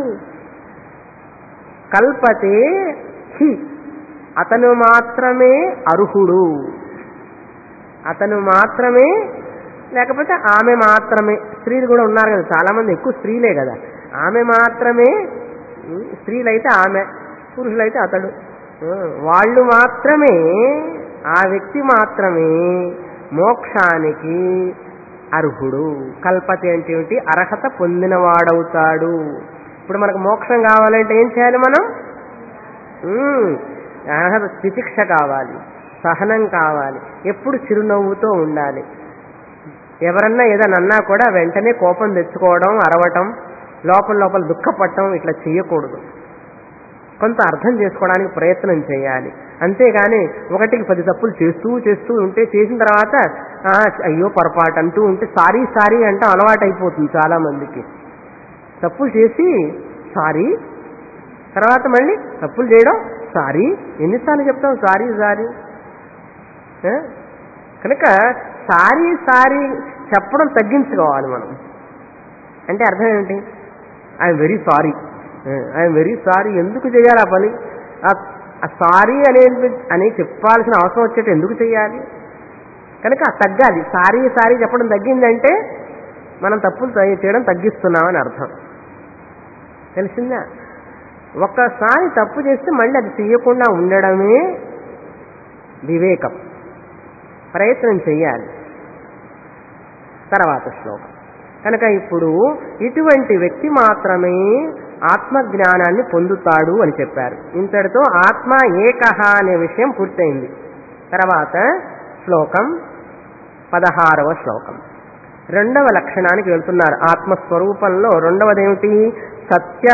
కల్పతే హి అతను మాత్రమే అర్హుడు అతను మాత్రమే లేకపోతే ఆమె మాత్రమే స్త్రీలు కూడా ఉన్నారు కదా చాలా మంది ఎక్కువ స్త్రీలే కదా ఆమె మాత్రమే ఉం, స్త్రీలైతే ఆమె పురుషులైతే అతడు ఉం, వాళ్ళు మాత్రమే ఆ వ్యక్తి మాత్రమే మోక్షానికి అర్హుడు కల్పతి అంటే ఏమిటి అర్హత పొందినవాడవుతాడు ఇప్పుడు మనకు మోక్షం కావాలంటే ఏం చేయాలి మనం ఉమ్, అర్హత తితిక్ష కావాలి సహనం కావాలి ఎప్పుడు చిరునవ్వుతో ఉండాలి ఎవరన్నా ఏదైనా అన్నా కూడా వెంటనే కోపం తెచ్చుకోవడం అరవటం లోపల లోపల దుఃఖపడటం ఇట్లా చేయకూడదు కొంత అర్థం చేసుకోవడానికి ప్రయత్నం చేయాలి అంతేగాని ఒకటికి పది తప్పులు చేస్తూ చేస్తూ ఉంటే చేసిన తర్వాత "ఆ, అయ్యో పొరపాటు అంటూ ఉంటే సారీ సారీ అంటే అలవాటు అయిపోతుంది చాలా మందికి తప్పులు చేసి సారీ తర్వాత మళ్ళీ తప్పులు చేయడం సారీ ఎన్నిసార్లు చెప్తాం సారీ సారీ ఆ? కనుక సారీ సారీ చెప్పడం తగ్గించుకోవాలి మనం అంటే అర్థం ఏంటి I'm very sorry I'm very sorry ఎందుకు చేయాలి ఆ పని ఆ సారీ అనేది అని చెప్పాల్సిన అవసరం వచ్చేట ఎందుకు చేయాలి కనుక ఆ తగ్గాలి సారీ సారీ చెప్పడం తగ్గిందంటే మనం తప్పులు తగ్గి- చేయడం తగ్గిస్తున్నామని అర్థం తెలిసిందా ఒక్కసారి తప్పు చేస్తే మళ్ళీ అది చేయకుండా ఉండడమే వివేకం ప్రయత్నం చెయ్యాలి తర్వాత శ్లోకం కనుక ఇప్పుడు ఇటువంటి వ్యక్తి మాత్రమే ఆత్మజ్ఞానాన్ని పొందుతాడు అని చెప్పారు ఇంతటితో ఆత్మ ఏకహ అనే విషయం పూర్తయింది తర్వాత శ్లోకం పదహారవ శ్లోకం రెండవ లక్షణానికి వెళ్తున్నారు ఆత్మస్వరూపంలో రెండవదేమిటి సత్య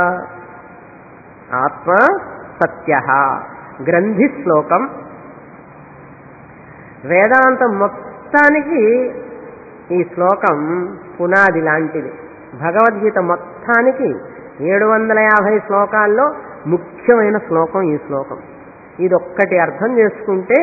ఆత్మ సత్య గ్రంథి శ్లోకం వేదాంతం మొత్తానికి ఈ శ్లోకం పునాది లాంటిది భగవద్గీత మొత్తానికి ఏడు వందల యాభై శ్లోకాల్లో ముఖ్యమైన శ్లోకం ఈ శ్లోకం ఇదొక్కటి అర్థం చేసుకుంటే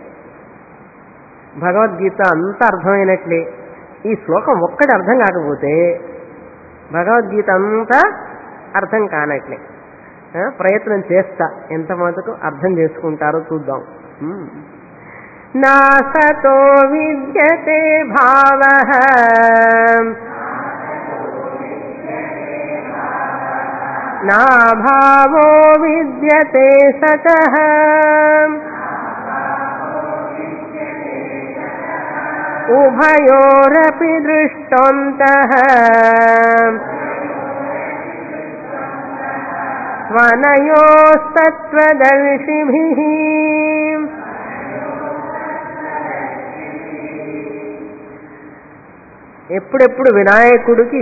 భగవద్గీత అంతా అర్థమైనట్లే ఈ శ్లోకం ఒక్కటి అర్థం కాకపోతే భగవద్గీత అంతా అర్థం కానట్లే ఆ, ప్రయత్నం చేస్తా ఎంత మటుకు అర్థం చేసుకుంటారో చూద్దాం ఉమ్. నాసతో విద్యతే భావ నా భావో విద్యతే సత ఉభయోరపి దృష్టోంత స్వనయోస్తత్వదర్శిభిः ఎప్పుడెప్పుడు వినాయకుడికి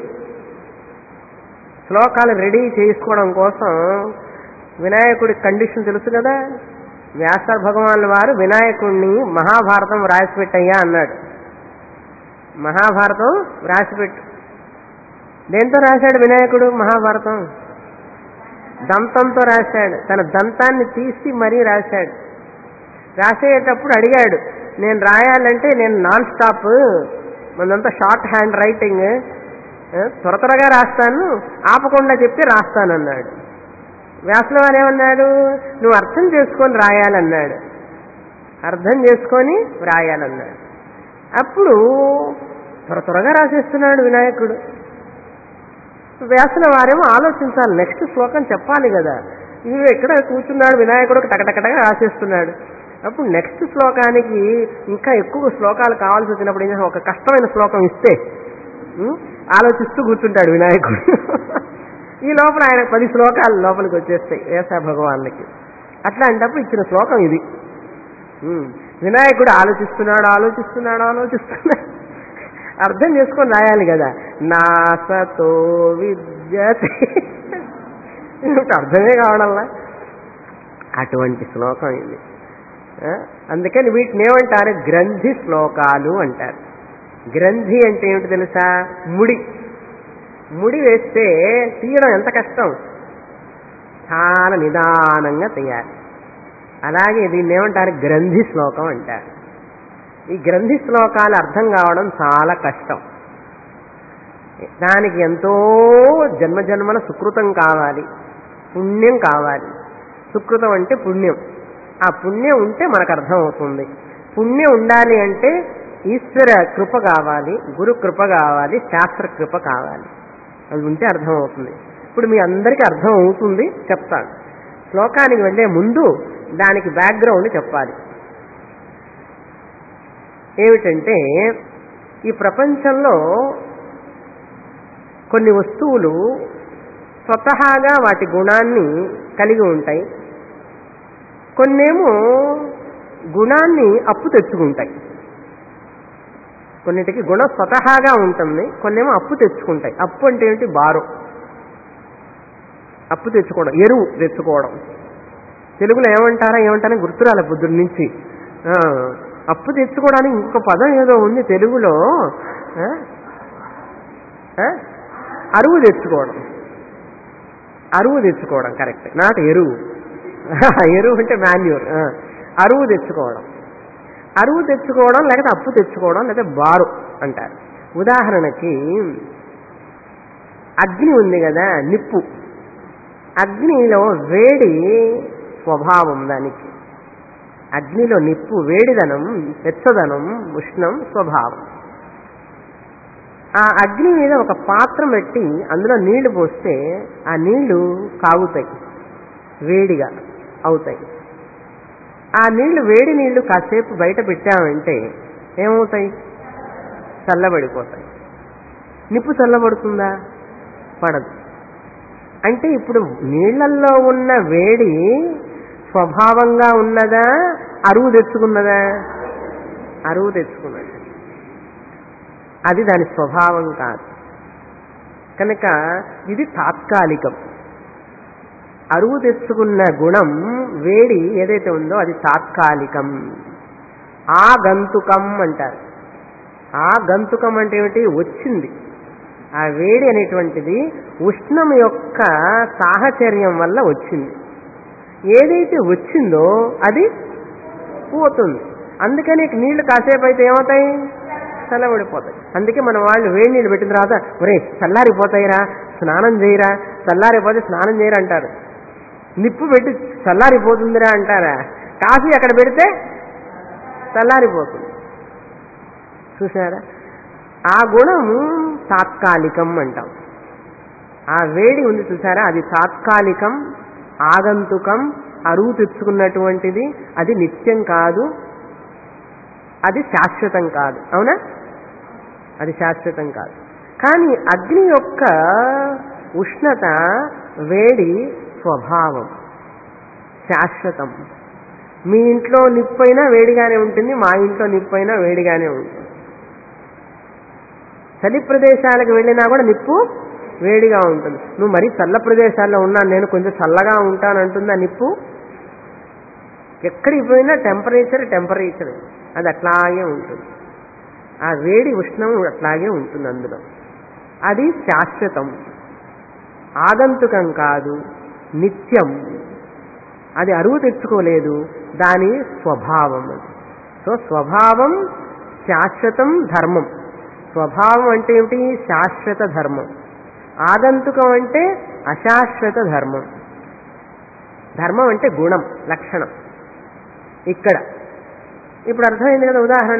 శ్లోకాలు రెడీ చేసుకోవడం కోసం వినాయకుడి కండిషన్ తెలుసు కదా వ్యాస భగవాన్ వారు వినాయకుడిని మహాభారతం వ్రాసిపెట్టయ్యా అన్నాడు మహాభారతం వ్రాసిపెట్టు దేంతో రాశాడు వినాయకుడు మహాభారతం దంతంతో రాశాడు తన దంతాన్ని తీసి మరీ రాశాడు రాసేటప్పుడు అడిగాడు నేను రాయాలంటే నేను నాన్ స్టాప్ మనంతా షార్ట్ హ్యాండ్ రైటింగ్ ఆ, త్వర త్వరగా రాస్తాను ఆపకుండా చెప్పి రాస్తానన్నాడు వ్యాసుల వారు ఏమన్నాడు నువ్వు అర్థం చేసుకొని రాయాలన్నాడు అర్థం చేసుకొని రాయాలన్నాడు అప్పుడు త్వర త్వరగా రాసేస్తున్నాడు వినాయకుడు వ్యాసుల వారేమో ఆలోచించాలి నెక్స్ట్ శ్లోకం చెప్పాలి కదా ఇవి ఎక్కడ కూర్చున్నాడు వినాయకుడు టకటకటగా రాసేస్తున్నాడు అప్పుడు నెక్స్ట్ శ్లోకానికి ఇంకా ఎక్కువ శ్లోకాలు కావాల్సి వచ్చినప్పుడు ఏం చేస్తాం? ఒక కష్టమైన శ్లోకం ఇస్తే ఉం, ఆలోచిస్తూ కూర్చుంటాడు వినాయకుడు ఈ లోపల ఆయన పది శ్లోకాలు లోపలికి వచ్చేస్తాయి వేస భగవాన్కి అట్లాంటప్పుడు ఇచ్చిన శ్లోకం ఇది ఉం, వినాయకుడు ఆలోచిస్తున్నాడు ఆలోచిస్తున్నాడు ఆలోచిస్తున్నాడు అర్థం చేసుకొని రాయాలి కదా నాసతో విద్యతే ఇంకా అర్థమే కావడంలా అటువంటి శ్లోకం ఇది ఆ, అందుకని వీటిని ఏమంటారు గ్రంథి శ్లోకాలు అంటారు గ్రంథి అంటే ఏమిటి తెలుసా ముడి ముడి వేస్తే తీయడం ఎంత కష్టం చాలా నిదానంగా తీయాలి అలాగే దీన్ని ఏమంటారు గ్రంథి శ్లోకం అంటారు ఈ గ్రంథి శ్లోకాలు అర్థం కావడం చాలా కష్టం దానికి ఎంతో జన్మజన్మల సుకృతం కావాలి పుణ్యం కావాలి సుకృతం అంటే పుణ్యం ఆ పుణ్యం ఉంటే మనకు అర్థమవుతుంది పుణ్యం ఉండాలి అంటే ఈశ్వర కృప కావాలి గురు కృప కావాలి శాస్త్ర కృప కావాలి అది ఉంటే అర్థమవుతుంది ఇప్పుడు మీ అందరికీ అర్థం అవుతుంది చెప్తాను శ్లోకానికి వెళ్ళే ముందు దానికి బ్యాక్గ్రౌండ్ చెప్పాలి ఏమిటంటే ఈ ప్రపంచంలో కొన్ని వస్తువులు స్వతహాగా వాటి గుణాన్ని కలిగి ఉంటాయి కొన్నేమో గుణాన్ని అప్పు తెచ్చుకుంటాయి కొన్నిటికి గుణం స్వతహాగా ఉంటుంది కొన్నేమో అప్పు తెచ్చుకుంటాయి అప్పు అంటే ఏంటి బారో అప్పు తెచ్చుకోవడం ఎరువు తెచ్చుకోవడం తెలుగులో ఏమంటారా ఏమంటారా గుర్తురాల బుద్ధుడి నుంచి ఆ, అప్పు తెచ్చుకోవడానికి ఇంకొక పదం ఏదో ఉంది తెలుగులో ఆ? ఆ? అరువు తెచ్చుకోవడం అరువు తెచ్చుకోవడం కరెక్ట్ నాట్ ఎరువు ఎరువు అంటే మాన్యూర్ అరువు తెచ్చుకోవడం అరువు తెచ్చుకోవడం లేకపోతే అప్పు తెచ్చుకోవడం లేకపోతే బారు అంటారు ఉదాహరణకి అగ్ని ఉంది కదా నిప్పు అగ్నిలో వేడి స్వభావం దానికి అగ్నిలో నిప్పు వేడిదనం వెచ్చదనం ఉష్ణం స్వభావం ఆ అగ్ని మీద ఒక పాత్ర పెట్టి అందులో నీళ్లు పోస్తే ఆ నీళ్లు కాగుతాయి వేడిగా అవుతాయి ఆ నీళ్లు వేడి నీళ్లు కాసేపు బయట పెట్టామంటే ఏమవుతాయి చల్లబడిపోతాయి నిప్పు చల్లబడుతుందా పడదు అంటే ఇప్పుడు నీళ్లల్లో ఉన్న వేడి స్వభావంగా ఉన్నదా అరువు తెచ్చుకున్నదా అరువు తెచ్చుకున్నది అది దాని స్వభావం కాదు కనుక ఇది తాత్కాలికం అరువు తెచ్చుకున్న గుణం వేడి ఏదైతే ఉందో అది తాత్కాలికం ఆ గంతుకం అంటారు ఆ గంతుకం అంటే ఏమిటి వచ్చింది ఆ వేడి అనేటువంటిది ఉష్ణం యొక్క సాహచర్యం వల్ల వచ్చింది ఏదైతే వచ్చిందో అది పోతుంది అందుకని నీళ్లు కాసేపు అయితే ఏమవుతాయి చల్లబడిపోతాయి అందుకే మన వాళ్ళు వేడి నీళ్ళు పెట్టిన తర్వాత ఒరే చల్లారిపోతాయిరా స్నానం చేయరా చల్లారిపోతే స్నానం చేయరా అంటారు నిప్పు పెట్టి చల్లారిపోతుందిరా అంటారా కాఫీ అక్కడ పెడితే చల్లారిపోతుంది చూసారా ఆ గుణం తాత్కాలికం అంటాం ఆ వేడి ఉంది చూసారా అది తాత్కాలికం ఆగంతుకం అరువు తెచ్చుకున్నటువంటిది అది నిత్యం కాదు అది శాశ్వతం కాదు అవునా అది శాశ్వతం కాదు కానీ అగ్ని యొక్క ఉష్ణత వేడి స్వభావం శాశ్వతం మీ ఇంట్లో నిప్పైనా వేడిగానే ఉంటుంది మా ఇంట్లో నిప్పైనా వేడిగానే ఉంటుంది చలి ప్రదేశాలకు వెళ్ళినా కూడా నిప్పు వేడిగా ఉంటుంది నువ్వు మరీ చల్ల ప్రదేశాల్లో ఉన్నాను నేను కొంచెం చల్లగా ఉంటాను అంటుందా నిప్పు ఎక్కడికి పోయినా టెంపరేచర్ టెంపరేచర్ అది అట్లాగే ఉంటుంది ఆ వేడి ఉష్ణం అట్లాగే ఉంటుంది అందులో అది శాశ్వతం ఆగంతుకం కాదు నిత్యం అది అరువు తెచ్చుకోలేదు దాని స్వభావం అది సో స్వభావం శాశ్వతం ధర్మం స్వభావం అంటే ఏమిటి శాశ్వత ధర్మం ఆగంతుకం అంటే అశాశ్వత ధర్మం ధర్మం అంటే గుణం లక్షణం ఇక్కడ ఇప్పుడు అర్థమైంది కదా ఉదాహరణ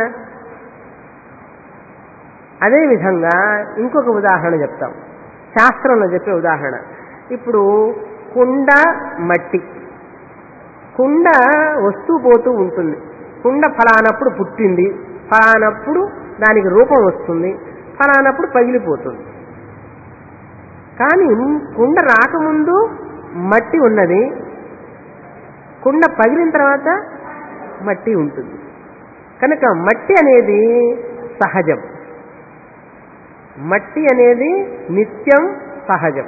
అదేవిధంగా ఇంకొక ఉదాహరణ చెప్తాం శాస్త్రంలో చెప్పే ఉదాహరణ ఇప్పుడు కుండ మట్టి కుండ వస్తూ పోతూ ఉంటుంది కుండ ఫలానప్పుడు పుట్టింది ఫలానప్పుడు దానికి రూపం వస్తుంది ఫలానప్పుడు పగిలిపోతుంది కానీ కుండ రాకముందు మట్టి ఉన్నది కుండ పగిలిన తర్వాత మట్టి ఉంటుంది కనుక మట్టి అనేది సహజం మట్టి అనేది నిత్యం సహజం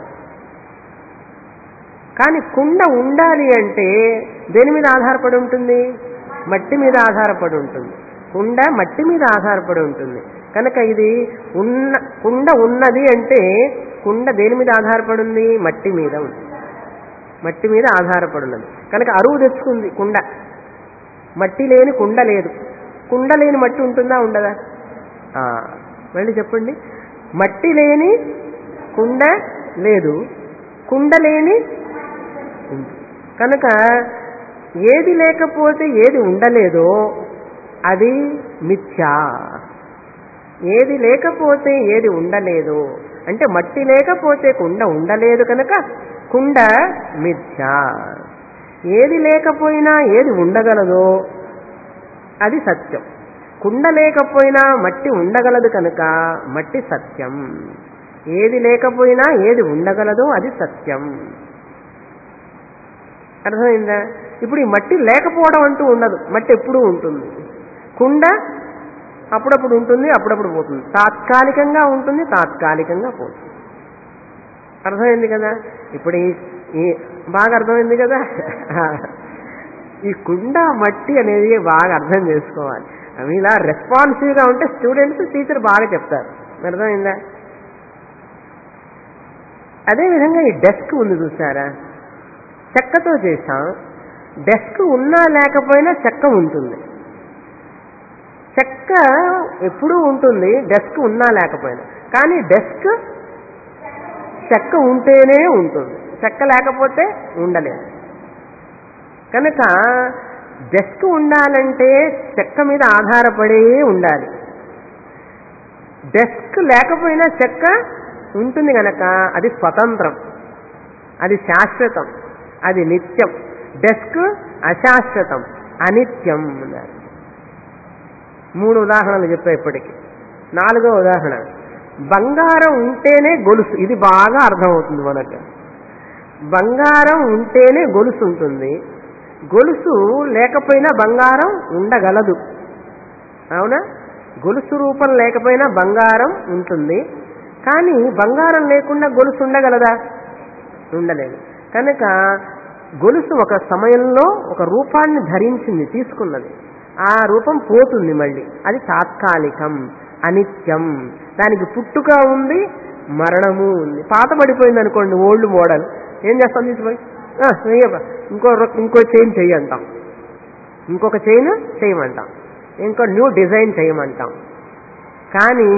కానీ కుండ ఉండాలి అంటే దేని మీద ఆధారపడి ఉంటుంది మట్టి మీద ఆధారపడి ఉంటుంది కుండ మట్టి మీద ఆధారపడి ఉంటుంది కనుక ఇది ఉన్న కుండ ఉన్నది అంటే కుండ దేని మీద ఆధారపడి ఉంది మట్టి మీద ఉంది మట్టి మీద ఆధారపడి ఉన్నది కనుక అరువు తెచ్చుకుంది కుండ మట్టి లేని కుండ లేదు కుండ లేని మట్టి ఉంటుందా ఉండదా ఆ, మళ్ళీ చెప్పండి మట్టి లేని కుండ లేదు కుండ లేని ఉంది. కనుక ఏది లేకపోతే ఏది ఉండలేదో అది మిథ్యా ఏది లేకపోతే ఏది ఉండలేదు అంటే మట్టి లేకపోతే కుండ ఉండలేదు కనుక కుండ మిథ్యా ఏది లేకపోయినా ఏది ఉండగలదో అది సత్యం కుండ లేకపోయినా మట్టి ఉండగలదు కనుక మట్టి సత్యం ఏది లేకపోయినా ఏది ఉండగలదో అది సత్యం అర్థమైందా ఇప్పుడు ఈ మట్టి లేకపోవడం అంటూ ఉండదు మట్టి ఎప్పుడూ ఉంటుంది కుండ అప్పుడప్పుడు ఉంటుంది అప్పుడప్పుడు పోతుంది తాత్కాలికంగా ఉంటుంది తాత్కాలికంగా పోతుంది అర్థమైంది కదా ఇప్పుడు ఈ ఈ బాగా అర్థమైంది కదా ఈ కుండ మట్టి అనేది బాగా అర్థం చేసుకోవాలి అవి ఇలా రెస్పాన్సివ్గా ఉంటే స్టూడెంట్స్ టీచర్ బాగా చెప్తారు అర్థమైందా అదేవిధంగా ఈ డెస్క్ ఉంది చూసారా చెక్కతో చేసాం డెస్క్ ఉన్నా లేకపోయినా చెక్క ఉంటుంది చెక్క ఎప్పుడూ ఉంటుంది డెస్క్ ఉన్నా లేకపోయినా కానీ డెస్క్ చెక్క ఉంటేనే ఉంటుంది చెక్క లేకపోతే ఉండలేదు కనుక డెస్క్ ఉండాలంటే చెక్క మీద ఆధారపడే ఉండాలి డెస్క్ లేకపోయినా చెక్క ఉంటుంది గనక అది స్వతంత్రం అది శాశ్వతం అది నిత్యం డెస్క్ అశాశ్వతం అనిత్యం అన్నారు మూడు ఉదాహరణలు చెప్పా ఇప్పటికి నాలుగో ఉదాహరణ బంగారం ఉంటేనే గొలుసు ఇది బాగా అర్థమవుతుంది మనకు బంగారం ఉంటేనే గొలుసు ఉంటుంది గొలుసు లేకపోయినా బంగారం ఉండగలదు అవునా గొలుసు రూపం లేకపోయినా బంగారం ఉంటుంది కానీ బంగారం లేకుండా గొలుసు ఉండగలదా ఉండలేదు కనుక గొలుసు ఒక సమయంలో ఒక రూపాన్ని ధరించింది తీసుకున్నది ఆ రూపం పోతుంది మళ్ళీ అది తాత్కాలికం అనిత్యం దానికి పుట్టుక ఉంది మరణము ఉంది పాత పడిపోయింది అనుకోండి ఓల్డ్ మోడల్ ఏం చేస్తాం తీసిపోయి "ఆ, వెయ్యబ్బా. ఇంకో రొ- ఇంకో చైన్ చెయ్యంటాం ఇంకొక చైన్ చేయమంటాం ఇంకో న్యూ డిజైన్ చేయమంటాం కానీ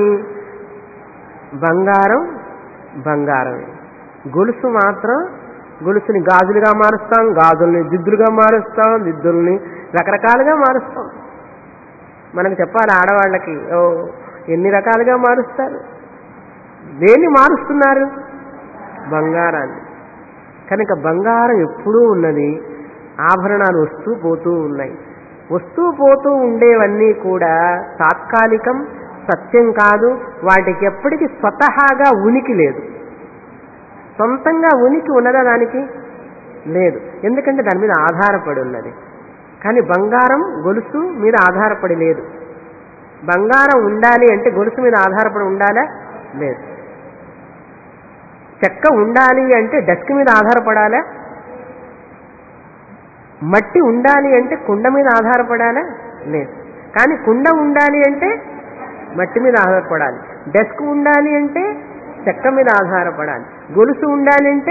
బంగారం బంగారమే గొలుసు మాత్రం గొలుసుని గాజులుగా మారుస్తాం గాజుల్ని దిద్దులుగా మారుస్తాం దిద్దుల్ని రకరకాలుగా మారుస్తాం మనకు చెప్పాలి ఆడవాళ్ళకి ఓ ఎన్ని రకాలుగా మారుస్తారు దేన్ని మారుస్తున్నారు బంగారాన్ని కనుక బంగారం ఎప్పుడూ ఉన్నది ఆభరణాలు వస్తూ పోతూ ఉన్నాయి వస్తూ పోతూ ఉండేవన్నీ కూడా తాత్కాలికం సత్యం కాదు వాటికి ఎప్పటికీ స్వతహాగా ఉనికి లేదు సొంతంగా ఉనికి ఉన్నదా దానికి లేదు ఎందుకంటే దాని మీద ఆధారపడి ఉన్నది కానీ బంగారం గొలుసు మీద ఆధారపడి లేదు బంగారం ఉండాలి అంటే గొలుసు మీద ఆధారపడి ఉండాలా లేదు చెక్క ఉండాలి అంటే డెస్క్ మీద ఆధారపడాలా మట్టి ఉండాలి అంటే కుండ మీద ఆధారపడాలా లేదు కానీ కుండ ఉండాలి అంటే మట్టి మీద ఆధారపడాలి డెస్క్ ఉండాలి అంటే చెక్క మీద ఆధారపడాలి గొలుసు ఉండాలి అంటే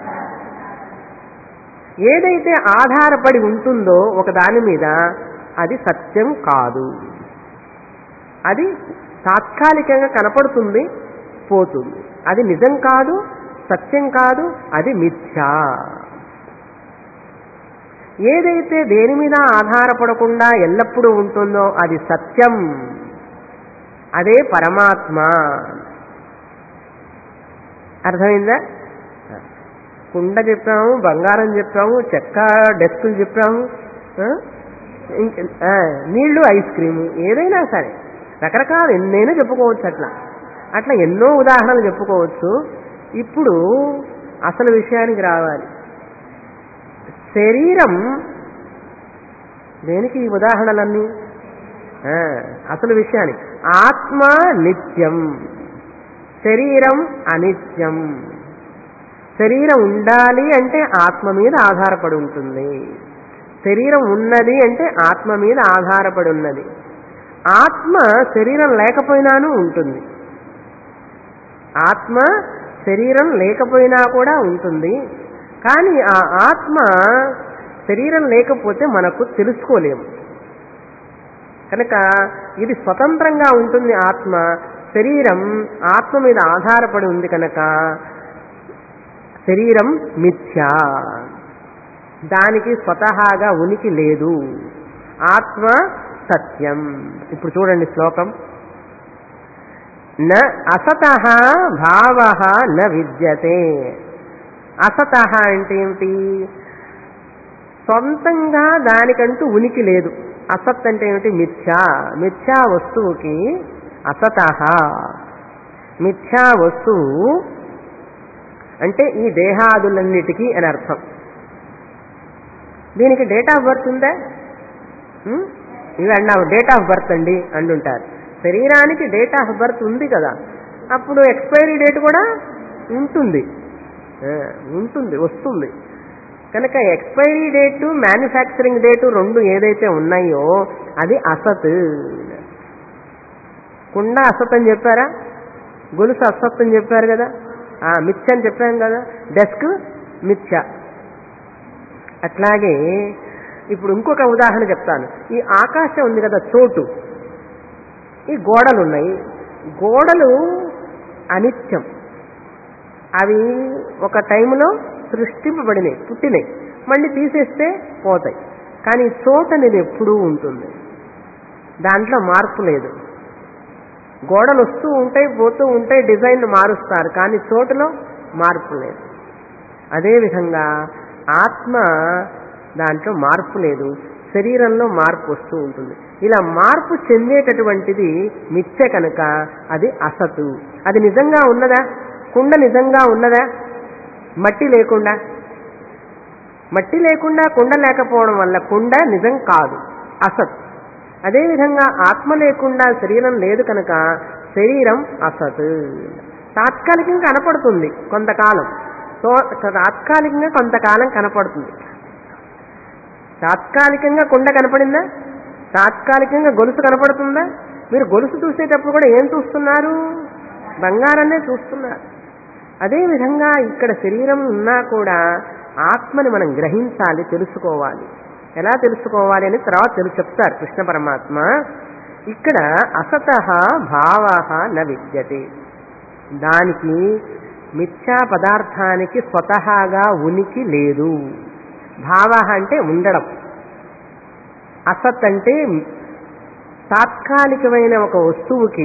ఏదైతే ఆధారపడి ఉంటుందో ఒక దాని మీద అది సత్యం కాదు అది తాత్కాలికంగా కనపడుతుంది పోతుంది అది నిజం కాదు సత్యం కాదు అది మిథ్యా ఏదైతే దేని మీద ఆధారపడకుండా ఎల్లప్పుడూ ఉంటుందో అది సత్యం అదే పరమాత్మ అర్థమైందా కుండ చెప్పాము బంగారం చెప్పాము చెక్క డెస్కులు చెప్పాము ఆ? ఇంక- ఆ, నీళ్లు ఐస్ క్రీము ఏదైనా సరే రకరకాల ఎన్నైనా చెప్పుకోవచ్చు అట్లా అట్లా ఎన్నో ఉదాహరణలు చెప్పుకోవచ్చు ఇప్పుడు అసలు విషయానికి రావాలి శరీరం దేనికి ఈ ఉదాహరణలన్నీ ఆ, అసలు విషయానికి ఆత్మ నిత్యం శరీరం అనిత్యం శరీరం ఉండాలి అంటే ఆత్మ మీద ఆధారపడి ఉంటుంది శరీరం ఉన్నది అంటే ఆత్మ మీద ఆధారపడి ఉన్నది ఆత్మ శరీరం లేకపోయినాను ఉంటుంది ఆత్మ శరీరం లేకపోయినా కూడా ఉంటుంది కానీ ఆ ఆత్మ శరీరం లేకపోతే మనకు తెలుసుకోలేము కనుక ఇది స్వతంత్రంగా ఉంటుంది ఆత్మ శరీరం ఆత్మ మీద ఆధారపడి ఉంది కనుక శరీరం మిథ్యా దానికి స్వతహాగా ఉనికి లేదు ఆత్మ సత్యం ఇప్పుడు చూడండి శ్లోకం న అసత భావ న విద్యతే అసత అంటే ఏమిటి సొంతంగా దానికంటూ ఉనికి లేదు అసత్ అంటే ఏమిటి మిథ్యా మిథ్యా వస్తువుకి అసత మిథ్యా వస్తువు అంటే ఈ దేహాదులన్నిటికీ అని అర్థం దీనికి డేట్ ఆఫ్ బర్త్ ఉందా ఉం? ఇవి అన్నావు డేట్ ఆఫ్ బర్త్ అండి అంటుంటారు శరీరానికి డేట్ ఆఫ్ బర్త్ ఉంది కదా అప్పుడు ఎక్స్పైరీ డేట్ కూడా ఉంటుంది ఆ, ఉంటుంది వస్తుంది కనుక ఎక్స్పైరీ డేటు మ్యానుఫ్యాక్చరింగ్ డేటు రెండు ఏదైతే ఉన్నాయో అది అసత్ కుండ అసత్ అని చెప్పారా గొలుసు అసత్ అని చెప్పారు కదా ఆ, మిథ్య అని చెప్పాం కదా డెస్క్ మిథ్య అట్లాగే ఇప్పుడు ఇంకొక ఉదాహరణ చెప్తాను ఈ ఆకాశం ఉంది కదా చోటు ఈ గోడలు ఉన్నాయి గోడలు అనిత్యం అవి ఒక టైంలో సృష్టింపబడినాయి పుట్టినాయి మళ్ళీ తీసేస్తే పోతాయి కానీ చోటు అనేది ఎప్పుడూ ఉంటుంది దాంట్లో మార్పు లేదు గోడలు వస్తూ ఉంటాయి పోతూ ఉంటాయి డిజైన్ మారుస్తారు కానీ చోటులో మార్పు లేదు అదేవిధంగా ఆత్మ దాంట్లో మార్పు లేదు శరీరంలో మార్పు వస్తూ ఉంటుంది ఇలా మార్పు చెందేటటువంటిది మిథ్య కనుక అది అసతు అది నిజంగా ఉన్నదా కుండ నిజంగా ఉన్నదా మట్టి లేకుండా మట్టి లేకుండా కుండ లేకపోవడం వల్ల కుండ నిజం కాదు అసత్ అదేవిధంగా ఆత్మ లేకుండా శరీరం లేదు కనుక శరీరం అసత్ తాత్కాలికంగా కనపడుతుంది కొంతకాలం సో తాత్కాలికంగా కొంతకాలం కనపడుతుంది తాత్కాలికంగా కుండ కనపడిందా తాత్కాలికంగా గొలుసు కనపడుతుందా మీరు గొలుసు చూసేటప్పుడు కూడా ఏం చూస్తున్నారు బంగారాన్నే చూస్తున్నారు అదేవిధంగా ఇక్కడ శరీరం ఉన్నా కూడా ఆత్మని మనం గ్రహించాలి తెలుసుకోవాలి ఎలా తెలుసుకోవాలి అని తర్వాత తెలుసు చెప్తారు కృష్ణ పరమాత్మ ఇక్కడ అసత భావ న విద్యతే దానికి మిథ్యా పదార్థానికి స్వతహాగా ఉనికి లేదు భావ అంటే ఉండడం అసత్ అంటే తాత్కాలికమైన ఒక వస్తువుకి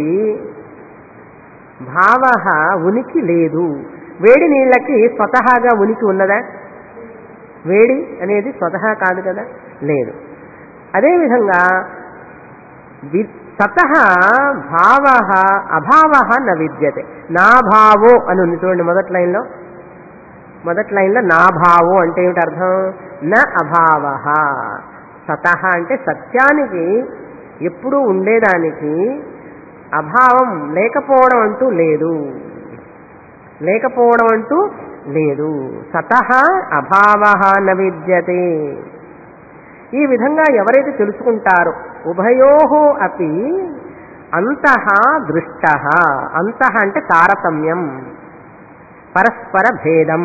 భావ ఉనికి లేదు వేడి నీళ్ళకి స్వతహాగా ఉనికి ఉన్నదా వేడి అనేది స్వతహా కాదు కదా లేదు అదేవిధంగా వి- తత భావ అభావ న విద్యతే నా భావో అని ఉంది చూడండి మొదటి లైన్లో మొదటి లైన్లో నా భావో అంటే ఏమిటి అర్థం న అభావ సత అంటే సత్యానికి ఎప్పుడూ ఉండేదానికి అభావం లేకపోవడం అంటూ లేదు లేకపోవడం అంటూ లేదు సత అభావ న విద్యతే ఈ విధంగా ఎవరైతే తెలుసుకుంటారో ఉభయో అపి అంతః దృష్ట అంతః అంటే తారతమ్యం పరస్పర భేదం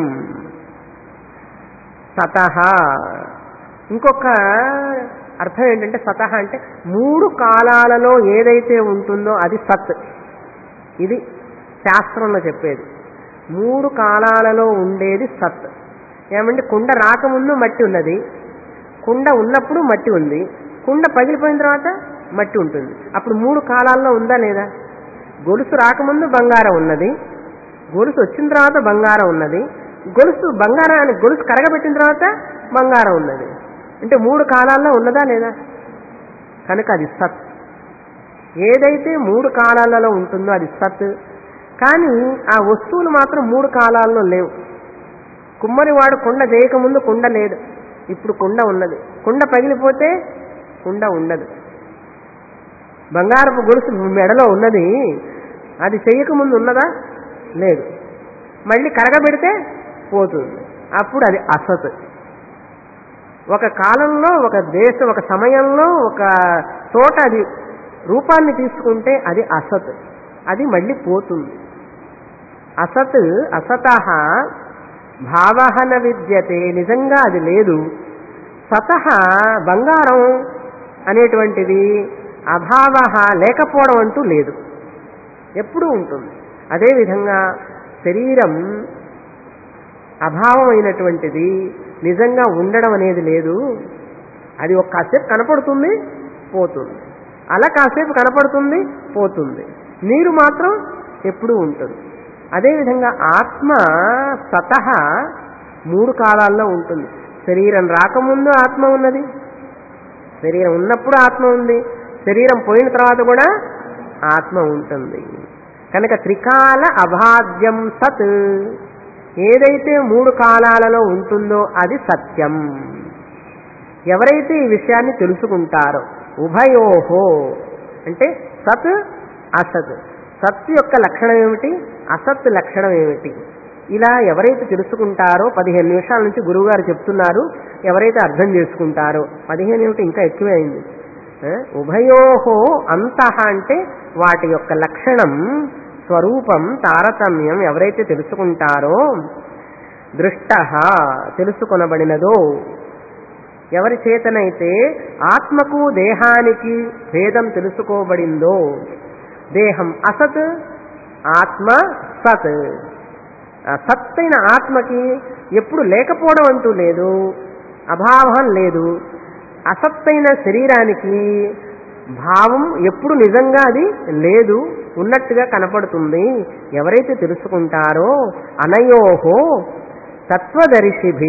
సత ఇంకొక అర్థం ఏంటంటే సత అంటే మూడు కాలాలలో ఏదైతే ఉంటుందో అది సత్ ఇది శాస్త్రంలో చెప్పేది మూడు కాలాలలో ఉండేది సత్ ఏమంటే కుండ రాకముందు మట్టి ఉన్నది కుండ ఉన్నప్పుడు మట్టి ఉంది కుండ పగిలిపోయిన తర్వాత మట్టి ఉంటుంది అప్పుడు మూడు కాలాల్లో ఉందా లేదా గొలుసు రాకముందు బంగారం ఉన్నది గొలుసు వచ్చిన తర్వాత బంగారం ఉన్నది గొలుసు బంగారాన్ని గొలుసు కరగబెట్టిన తర్వాత బంగారం ఉన్నది అంటే మూడు కాలాల్లో ఉన్నదా లేదా కనుక అది సత్ ఏదైతే మూడు కాలాలలో ఉంటుందో అది సత్ కానీ ఆ వస్తువులు మాత్రం మూడు కాలాల్లో లేవు కుమ్మరివాడు కుండ చేయకముందు కుండ లేదు ఇప్పుడు కుండ ఉన్నది కుండ పగిలిపోతే కుండ ఉండదు బంగారపు గొలుసు మెడలో ఉన్నది అది చేయకముందు ఉన్నదా లేదు మళ్ళీ కరగబెడితే పోతుంది అప్పుడు అది అసత్ ఒక కాలంలో ఒక దేశం ఒక సమయంలో ఒక చోట అది రూపాన్ని తీసుకుంటే అది అసత్ అది మళ్ళీ పోతుంది అసత్ అసత భావహన విద్యతే నిజంగా అది లేదు సతహ బంగారం అనేటువంటిది అభావ లేకపోవడం అంటూ లేదు ఎప్పుడూ ఉంటుంది అదేవిధంగా శరీరం అభావమైనటువంటిది నిజంగా ఉండడం అనేది లేదు అది ఒక కాసేపు కనపడుతుంది పోతుంది అలా కాసేపు కనపడుతుంది పోతుంది నీరు మాత్రం ఎప్పుడూ ఉంటుంది అదేవిధంగా ఆత్మ సతహ మూడు కాలాల్లో ఉంటుంది శరీరం రాకముందు ఆత్మ ఉన్నది శరీరం ఉన్నప్పుడు ఆత్మ ఉంది శరీరం పోయిన తర్వాత కూడా ఆత్మ ఉంటుంది కనుక త్రికాల అభాద్యం సత్ ఏదైతే మూడు కాలాలలో ఉంటుందో అది సత్యం ఎవరైతే ఈ విషయాన్ని తెలుసుకుంటారో ఉభయోహో అంటే సత్ అసత్ సత్ యొక్క లక్షణం ఏమిటి అసత్ లక్షణం ఏమిటి ఇలా ఎవరైతే తెలుసుకుంటారో పదిహేను నిమిషాల నుంచి గురువుగారు చెప్తున్నారు ఎవరైతే అర్థం చేసుకుంటారో పదిహేను ఏమిటి ఇంకా ఎక్కువే అయింది ఆ, ఉభయోహో అంతః అంటే వాటి యొక్క లక్షణం స్వరూపం తారతమ్యం ఎవరైతే తెలుసుకుంటారో దృష్ట తెలుసుకొనబడినదో ఎవరి చేతనైతే ఆత్మకు దేహానికి భేదం తెలుసుకోబడిందో దేహం అసత్ ఆత్మ సత్ ఆ సత్ అయిన ఆత్మకి ఎప్పుడు లేకపోవడం అంటూ లేదు అభావం లేదు అసత్తైన శరీరానికి భావం ఎప్పుడు నిజంగా అది లేదు ఉన్నట్టుగా కనపడుతుంది ఎవరైతే తెలుసుకుంటారో అనయోహో తత్వదర్శిభి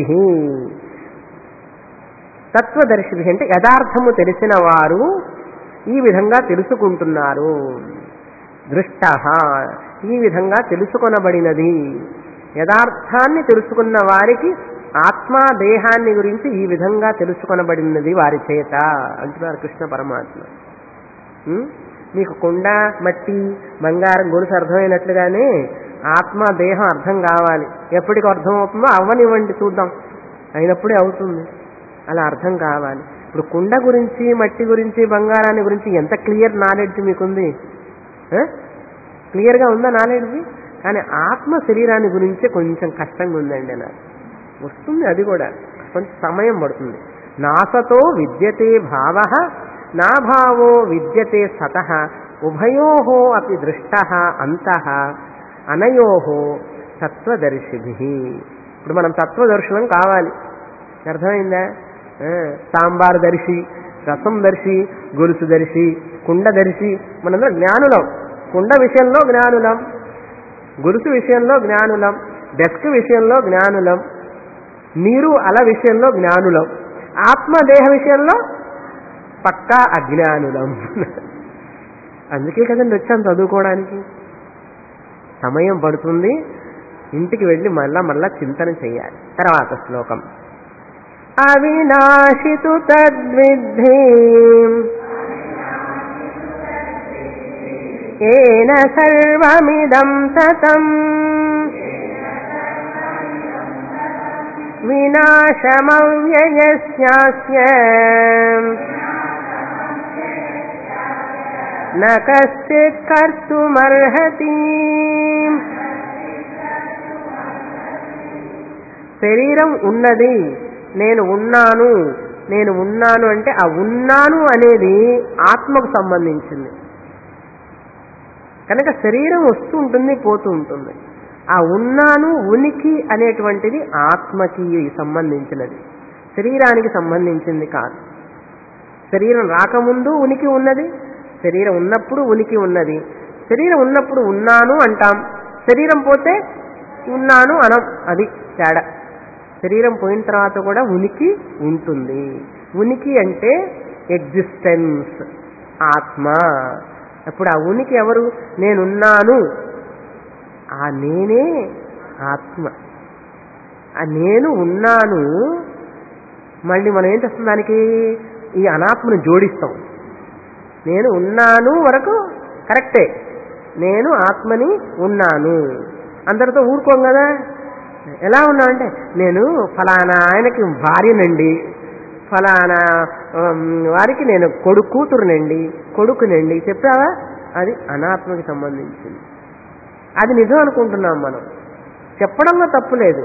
తత్వదర్శిభి అంటే యథార్థము తెలిసిన వారు ఈ విధంగా తెలుసుకుంటున్నారు దృష్ట ఈ విధంగా తెలుసుకొనబడినది యథార్థాన్ని తెలుసుకున్న వారికి ఆత్మ దేహాన్ని గురించి ఈ విధంగా తెలుసుకొనబడినది వారి చేత అంటున్నారు కృష్ణ పరమాత్మ ఉం? మీకు కుండ మట్టి బంగారం గొలుసు అర్థమైనట్లుగానే ఆత్మ దేహం అర్థం కావాలి ఎప్పటికి అర్థం అవుతుందో అవ్వనివ్వండి చూద్దాం అయినప్పుడే అవుతుంది అలా అర్థం కావాలి ఇప్పుడు కుండ గురించి మట్టి గురించి బంగారాన్ని గురించి ఎంత క్లియర్ నాలెడ్జ్ మీకుంది ఆ? క్లియర్గా ఉందా నాలెడ్జ్ కానీ ఆత్మ శరీరాన్ని గురించే కొంచెం కష్టంగా ఉందండి నాకు వస్తుంది అది కూడా కొంచెం సమయం పడుతుంది నాసతో విద్యతే భావ నా భావో విద్యతే సత ఉభయో అపి దృష్ట అంత అనయో తత్వదర్శిభి ఇప్పుడు మనం తత్వదర్శనం కావాలి అర్థమైందా ఆ, సాంబార్ దర్శి రసం దర్శి గొలుసు దర్శి కుండ దర్శి మనందరం జ్ఞానులం కుండ విషయంలో జ్ఞానులం గొలుసు విషయంలో జ్ఞానులం డెస్క్ విషయంలో జ్ఞానులం నీరు అల విషయంలో జ్ఞానులం ఆత్మదేహ విషయంలో పక్కా అజ్ఞానులం అందుకే కదండి వచ్చాం చదువుకోవడానికి సమయం పడుతుంది ఇంటికి వెళ్ళి మళ్ళా మళ్ళా చింతన చేయాలి తర్వాత శ్లోకం అవినాశితు తద్విద్ధి ఏన సర్వమిదం తతం వినాశమవ్యయస్యాస్య న కశ్చిత్ కర్తుమర్హతి శరీరం ఉన్నది నేను ఉన్నాను నేను ఉన్నాను అంటే ఆ ఉన్నాను అనేది ఆత్మకు సంబంధించింది కనుక శరీరం వస్తూ ఉంటుంది పోతూ ఉంటుంది ఆ ఉన్నాను ఉనికి అనేటువంటిది ఆత్మకి సంబంధించినది శరీరానికి సంబంధించింది కాదు శరీరం రాకముందు ఉనికి ఉన్నది శరీరం ఉన్నప్పుడు ఉనికి ఉన్నది శరీరం ఉన్నప్పుడు ఉన్నాను అంటాం శరీరం పోతే ఉన్నాను అనం అది తేడా శరీరం పోయిన తర్వాత కూడా ఉనికి ఉంటుంది ఉనికి అంటే ఎగ్జిస్టెన్స్ ఆత్మ అప్పుడు ఆ ఉనికి ఎవరు నేనున్నాను ఆ నేనే ఆత్మ ఆ నేను ఉన్నాను మళ్ళీ మనం ఏం చేస్తాం దానికి ఈ అనాత్మను జోడిస్తాం నేను ఉన్నాను వరకు కరెక్టే నేను ఆత్మని ఉన్నాను అందరితో ఊరుకోం కదా ఎలా ఉన్నానంటే నేను ఫలానా ఆయనకి భార్యనండి ఫలానా ఉమ్, వారికి నేను కొడుకు కూతురునండి కొడుకునండి చెప్పావా అది అనాత్మకి సంబంధించింది అది నిజం అనుకుంటున్నాం మనం చెప్పడంలో తప్పు లేదు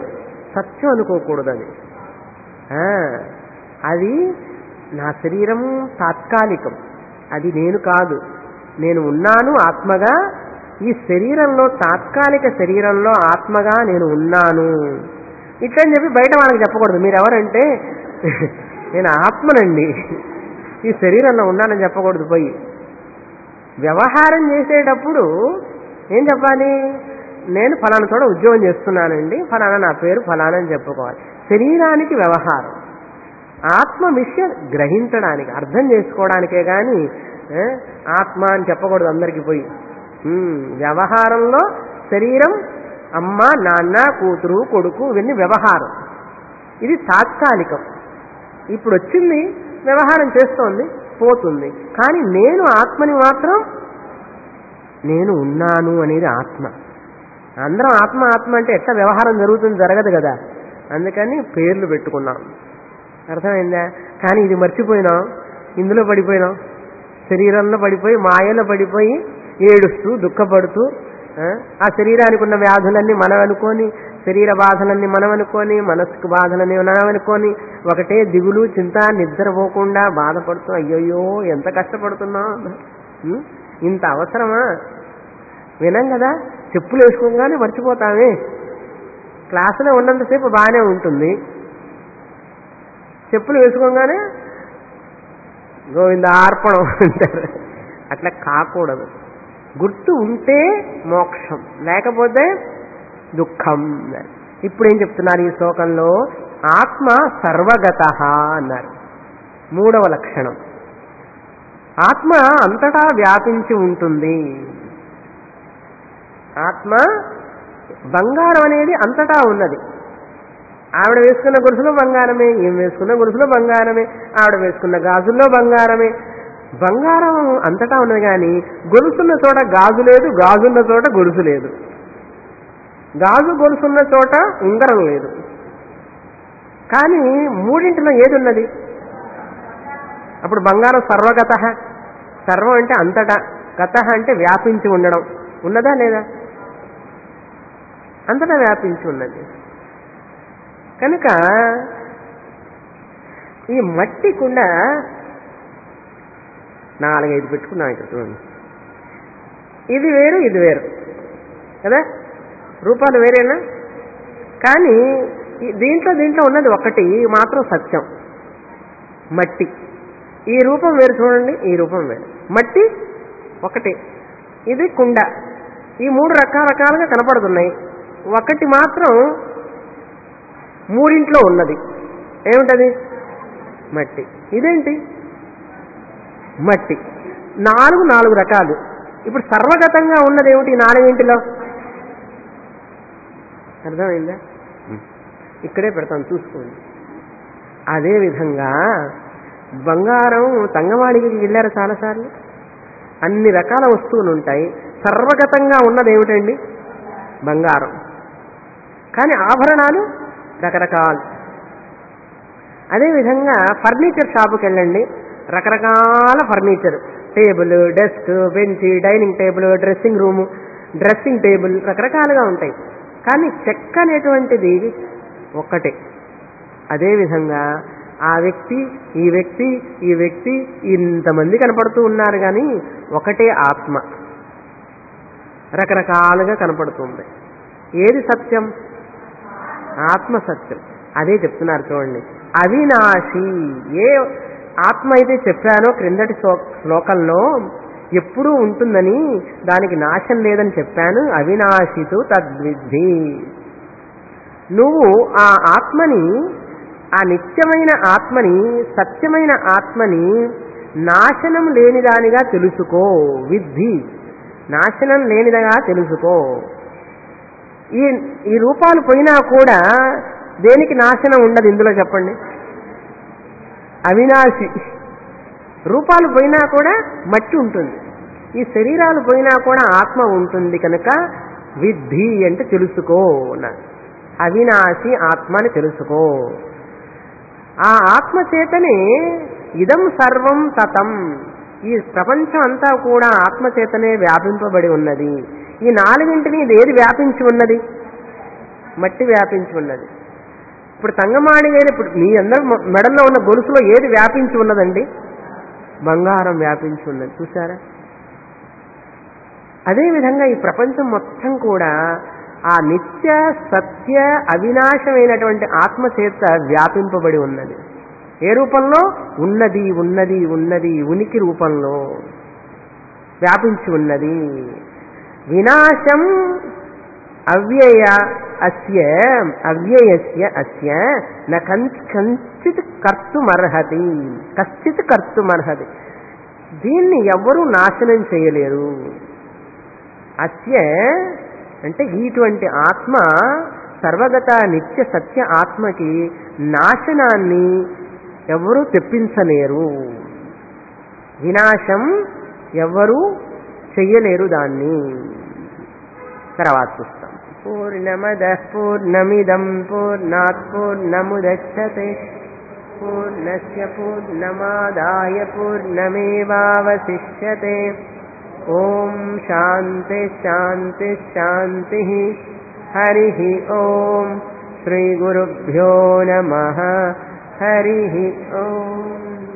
సత్యం అనుకోకూడదు అది ఆ, అది నా శరీరం తాత్కాలికం అది నేను కాదు నేను ఉన్నాను ఆత్మగా ఈ శరీరంలో తాత్కాలిక శరీరంలో ఆత్మగా నేను ఉన్నాను ఇట్లని చెప్పి బయట వాళ్ళకి చెప్పకూడదు మీరు ఎవరంటే నేను ఆత్మనండి ఈ శరీరంలో ఉన్నానని చెప్పకూడదు పోయి వ్యవహారం చేసేటప్పుడు ఏం చెప్పాలి నేను ఫలానా చోట ఉద్యోగం చేస్తున్నానండి ఫలానా నా పేరు ఫలానా అని చెప్పుకోవాలి శరీరానికి వ్యవహారం ఆత్మ విషయం గ్రహించడానికి అర్థం చేసుకోవడానికే కానీ ఏ, ఆత్మ అని చెప్పకూడదు అందరికి పోయి ఉమ్, వ్యవహారంలో శరీరం అమ్మ నాన్న కూతురు కొడుకు ఇవన్నీ వ్యవహారం ఇది తాత్కాలికం ఇప్పుడు వచ్చింది వ్యవహారం చేస్తోంది పోతుంది కానీ నేను ఆత్మని మాత్రం నేను ఉన్నాను అనేది ఆత్మ అందరం ఆత్మ ఆత్మ అంటే ఎట్లా వ్యవహారం జరుగుతుంది జరగదు కదా అందుకని పేర్లు పెట్టుకున్నాం అర్థమైందా కానీ ఇది మర్చిపోయినాం ఇందులో పడిపోయినాం శరీరంలో పడిపోయి మాయలో పడిపోయి ఏడుస్తూ దుఃఖపడుతూ ఆ, ఆ శరీరానికి ఉన్న వ్యాధులన్నీ మనం అనుకొని శరీర బాధలన్నీ మనం అనుకొని మనస్సుకు బాధలన్నీ మనం అనుకొని ఒకటే దిగులు చింత నిద్రపోకుండా బాధపడుతూ అయ్యయ్యో ఎంత కష్టపడుతున్నాం ఉం? ఇంత అవసరమా వినం కదా చెప్పులు వేసుకోగానే మర్చిపోతామే క్లాసులో ఉన్నంతసేపు బాగానే ఉంటుంది చెప్పులు వేసుకోగానే గోవిందార్పణం అంటారు అట్లా కాకూడదు గుర్తు ఉంటే మోక్షం లేకపోతే దుఃఖం అన్నారు ఇప్పుడు ఏం చెప్తున్నారు ఈ శ్లోకంలో ఆత్మ సర్వగత అన్నారు మూడవ లక్షణం ఆత్మ అంతటా వ్యాపించి ఉంటుంది ఆత్మ బంగారం అనేది అంతటా ఉన్నది ఆవిడ వేసుకున్న గొలుసులో బంగారమే ఈమె వేసుకున్న గొలుసులో బంగారమే ఆవిడ వేసుకున్న గాజుల్లో బంగారమే బంగారం అంతటా ఉన్నది కానీ గొలుసున్న చోట గాజు లేదు గాజున్న చోట గొలుసు లేదు గాజు గొలుసున్న చోట ఉంగరం లేదు కానీ మూడింటిలో ఏది ఉన్నది అప్పుడు బంగారం సర్వగత సర్వం అంటే అంతటా గత అంటే వ్యాపించి ఉండడం ఉన్నదా లేదా అంతటా వ్యాపించి ఉన్నది కనుక ఈ మట్టి కుండ నాలుగైదు పెట్టుకున్నాం ఇక్కడ చూడండి ఇది వేరు ఇది వేరు కదా రూపాలు వేరేనా కానీ ఈ దీంట్లో దీంట్లో ఉన్నది ఒకటి మాత్రం సత్యం మట్టి ఈ రూపం వేరు చూడండి ఈ రూపం వేరు మట్టి ఒకటి ఇది కుండ ఈ మూడు రకరకాలుగా కనపడుతున్నాయి ఒకటి మాత్రం మూడింట్లో ఉన్నది ఏమిటది మట్టి ఇదేంటి మట్టి నాలుగు నాలుగు రకాలు ఇప్పుడు సర్వగతంగా ఉన్నది ఏమిటి ఈ నాలుగింటిలో అర్థమైందా ఇక్కడే పెడతాను చూసుకోండి అదే విధంగా బంగారం తంగవాడికి వెళ్ళారు చాలాసార్లు అన్ని రకాల వస్తువులు ఉంటాయి సర్వగతంగా ఉన్నది ఏమిటండి బంగారం కానీ ఆభరణాలు రకరకాలు అదేవిధంగా ఫర్నిచర్ షాపుకి వెళ్ళండి రకరకాల furniture table desk bench dining table dressing room dressing table రకరకాలుగా ఉంటాయి కానీ చెక్క అనేటువంటిది ఒక్కటే అదేవిధంగా ఆ వ్యక్తి ఈ వ్యక్తి ఈ వ్యక్తి ఇంతమంది కనపడుతూ ఉన్నారు కానీ ఒకటే ఆత్మ రకరకాలుగా కనపడుతుంది ఏది సత్యం ఆత్మ సత్యం అదే చెప్తున్నారు చూడండి అవినాశి ఏ ఆత్మ అయితే చెప్పానో క్రిందటి శ్లో- శ్లోకంలో ఎప్పుడూ ఉంటుందని దానికి నాశం లేదని చెప్పాను అవినాశితు తద్విద్ధి నువ్వు ఆ ఆత్మని ఆ నిత్యమైన ఆత్మని సత్యమైన ఆత్మని నాశనం లేనిదానిగా తెలుసుకో విద్ధి నాశనం లేనిదిగా తెలుసుకో ఈ ఈ రూపాలు పోయినా కూడా దేనికి నాశనం ఉండదు ఇందులో చెప్పండి అవినాశి రూపాలు పోయినా కూడా మట్టి ఉంటుంది ఈ శరీరాలు పోయినా కూడా ఆత్మ ఉంటుంది కనుక విద్ధి అంటే తెలుసుకో అన్నారు అవినాశి ఆత్మని తెలుసుకో ఆ ఆత్మ చేతనే ఇదం సర్వం తతం ఈ ప్రపంచం అంతా కూడా ఆత్మ చేతనే వ్యాపింపబడి ఉన్నది ఈ నాలుగింటిని ఇది ఏది వ్యాపించి ఉన్నది మట్టి వ్యాపించి ఉన్నది ఇప్పుడు తంగమాణిగైన ఇప్పుడు మీ అందరి మె- మెడల్లో ఉన్న గొలుసులో ఏది వ్యాపించి ఉన్నదండి బంగారం వ్యాపించి ఉన్నది చూసారా అదేవిధంగా ఈ ప్రపంచం మొత్తం కూడా ఆ నిత్య సత్య అవినాశమైనటువంటి ఆత్మ చేత వ్యాపింపబడి ఉన్నది ఏ రూపంలో ఉన్నది ఉన్నది ఉన్నది ఉనికి రూపంలో వ్యాపించి ఉన్నది వినాశం అవ్యయ అస్య అవ్యయస్య అస్య న కం- కంచిత్ కర్తుమర్హతి కశ్చిత్ కర్తుమర్హతి దీన్ని ఎవ్వరూ నాశనం చేయలేరు అస్య అంటే ఇటువంటి ఆత్మ సర్వగత నిత్య సత్య ఆత్మకి నాశనాన్ని ఎవరు తెప్పించలేరు వినాశం ఎవరు చెయ్యలేరు దాన్ని తర్వాత చూస్తాం పూర్ణమద పూర్ణమిదం పూర్ణాత్ పూర్ణముదచ్చతే పూర్ణస్య పూర్ణమాదాయ పూర్ణమేవావశిష్యతే ఓం శాంతి శాంతి శాంతి హరి ఓం శ్రీ గురుభ్యో నమ హరి ఓం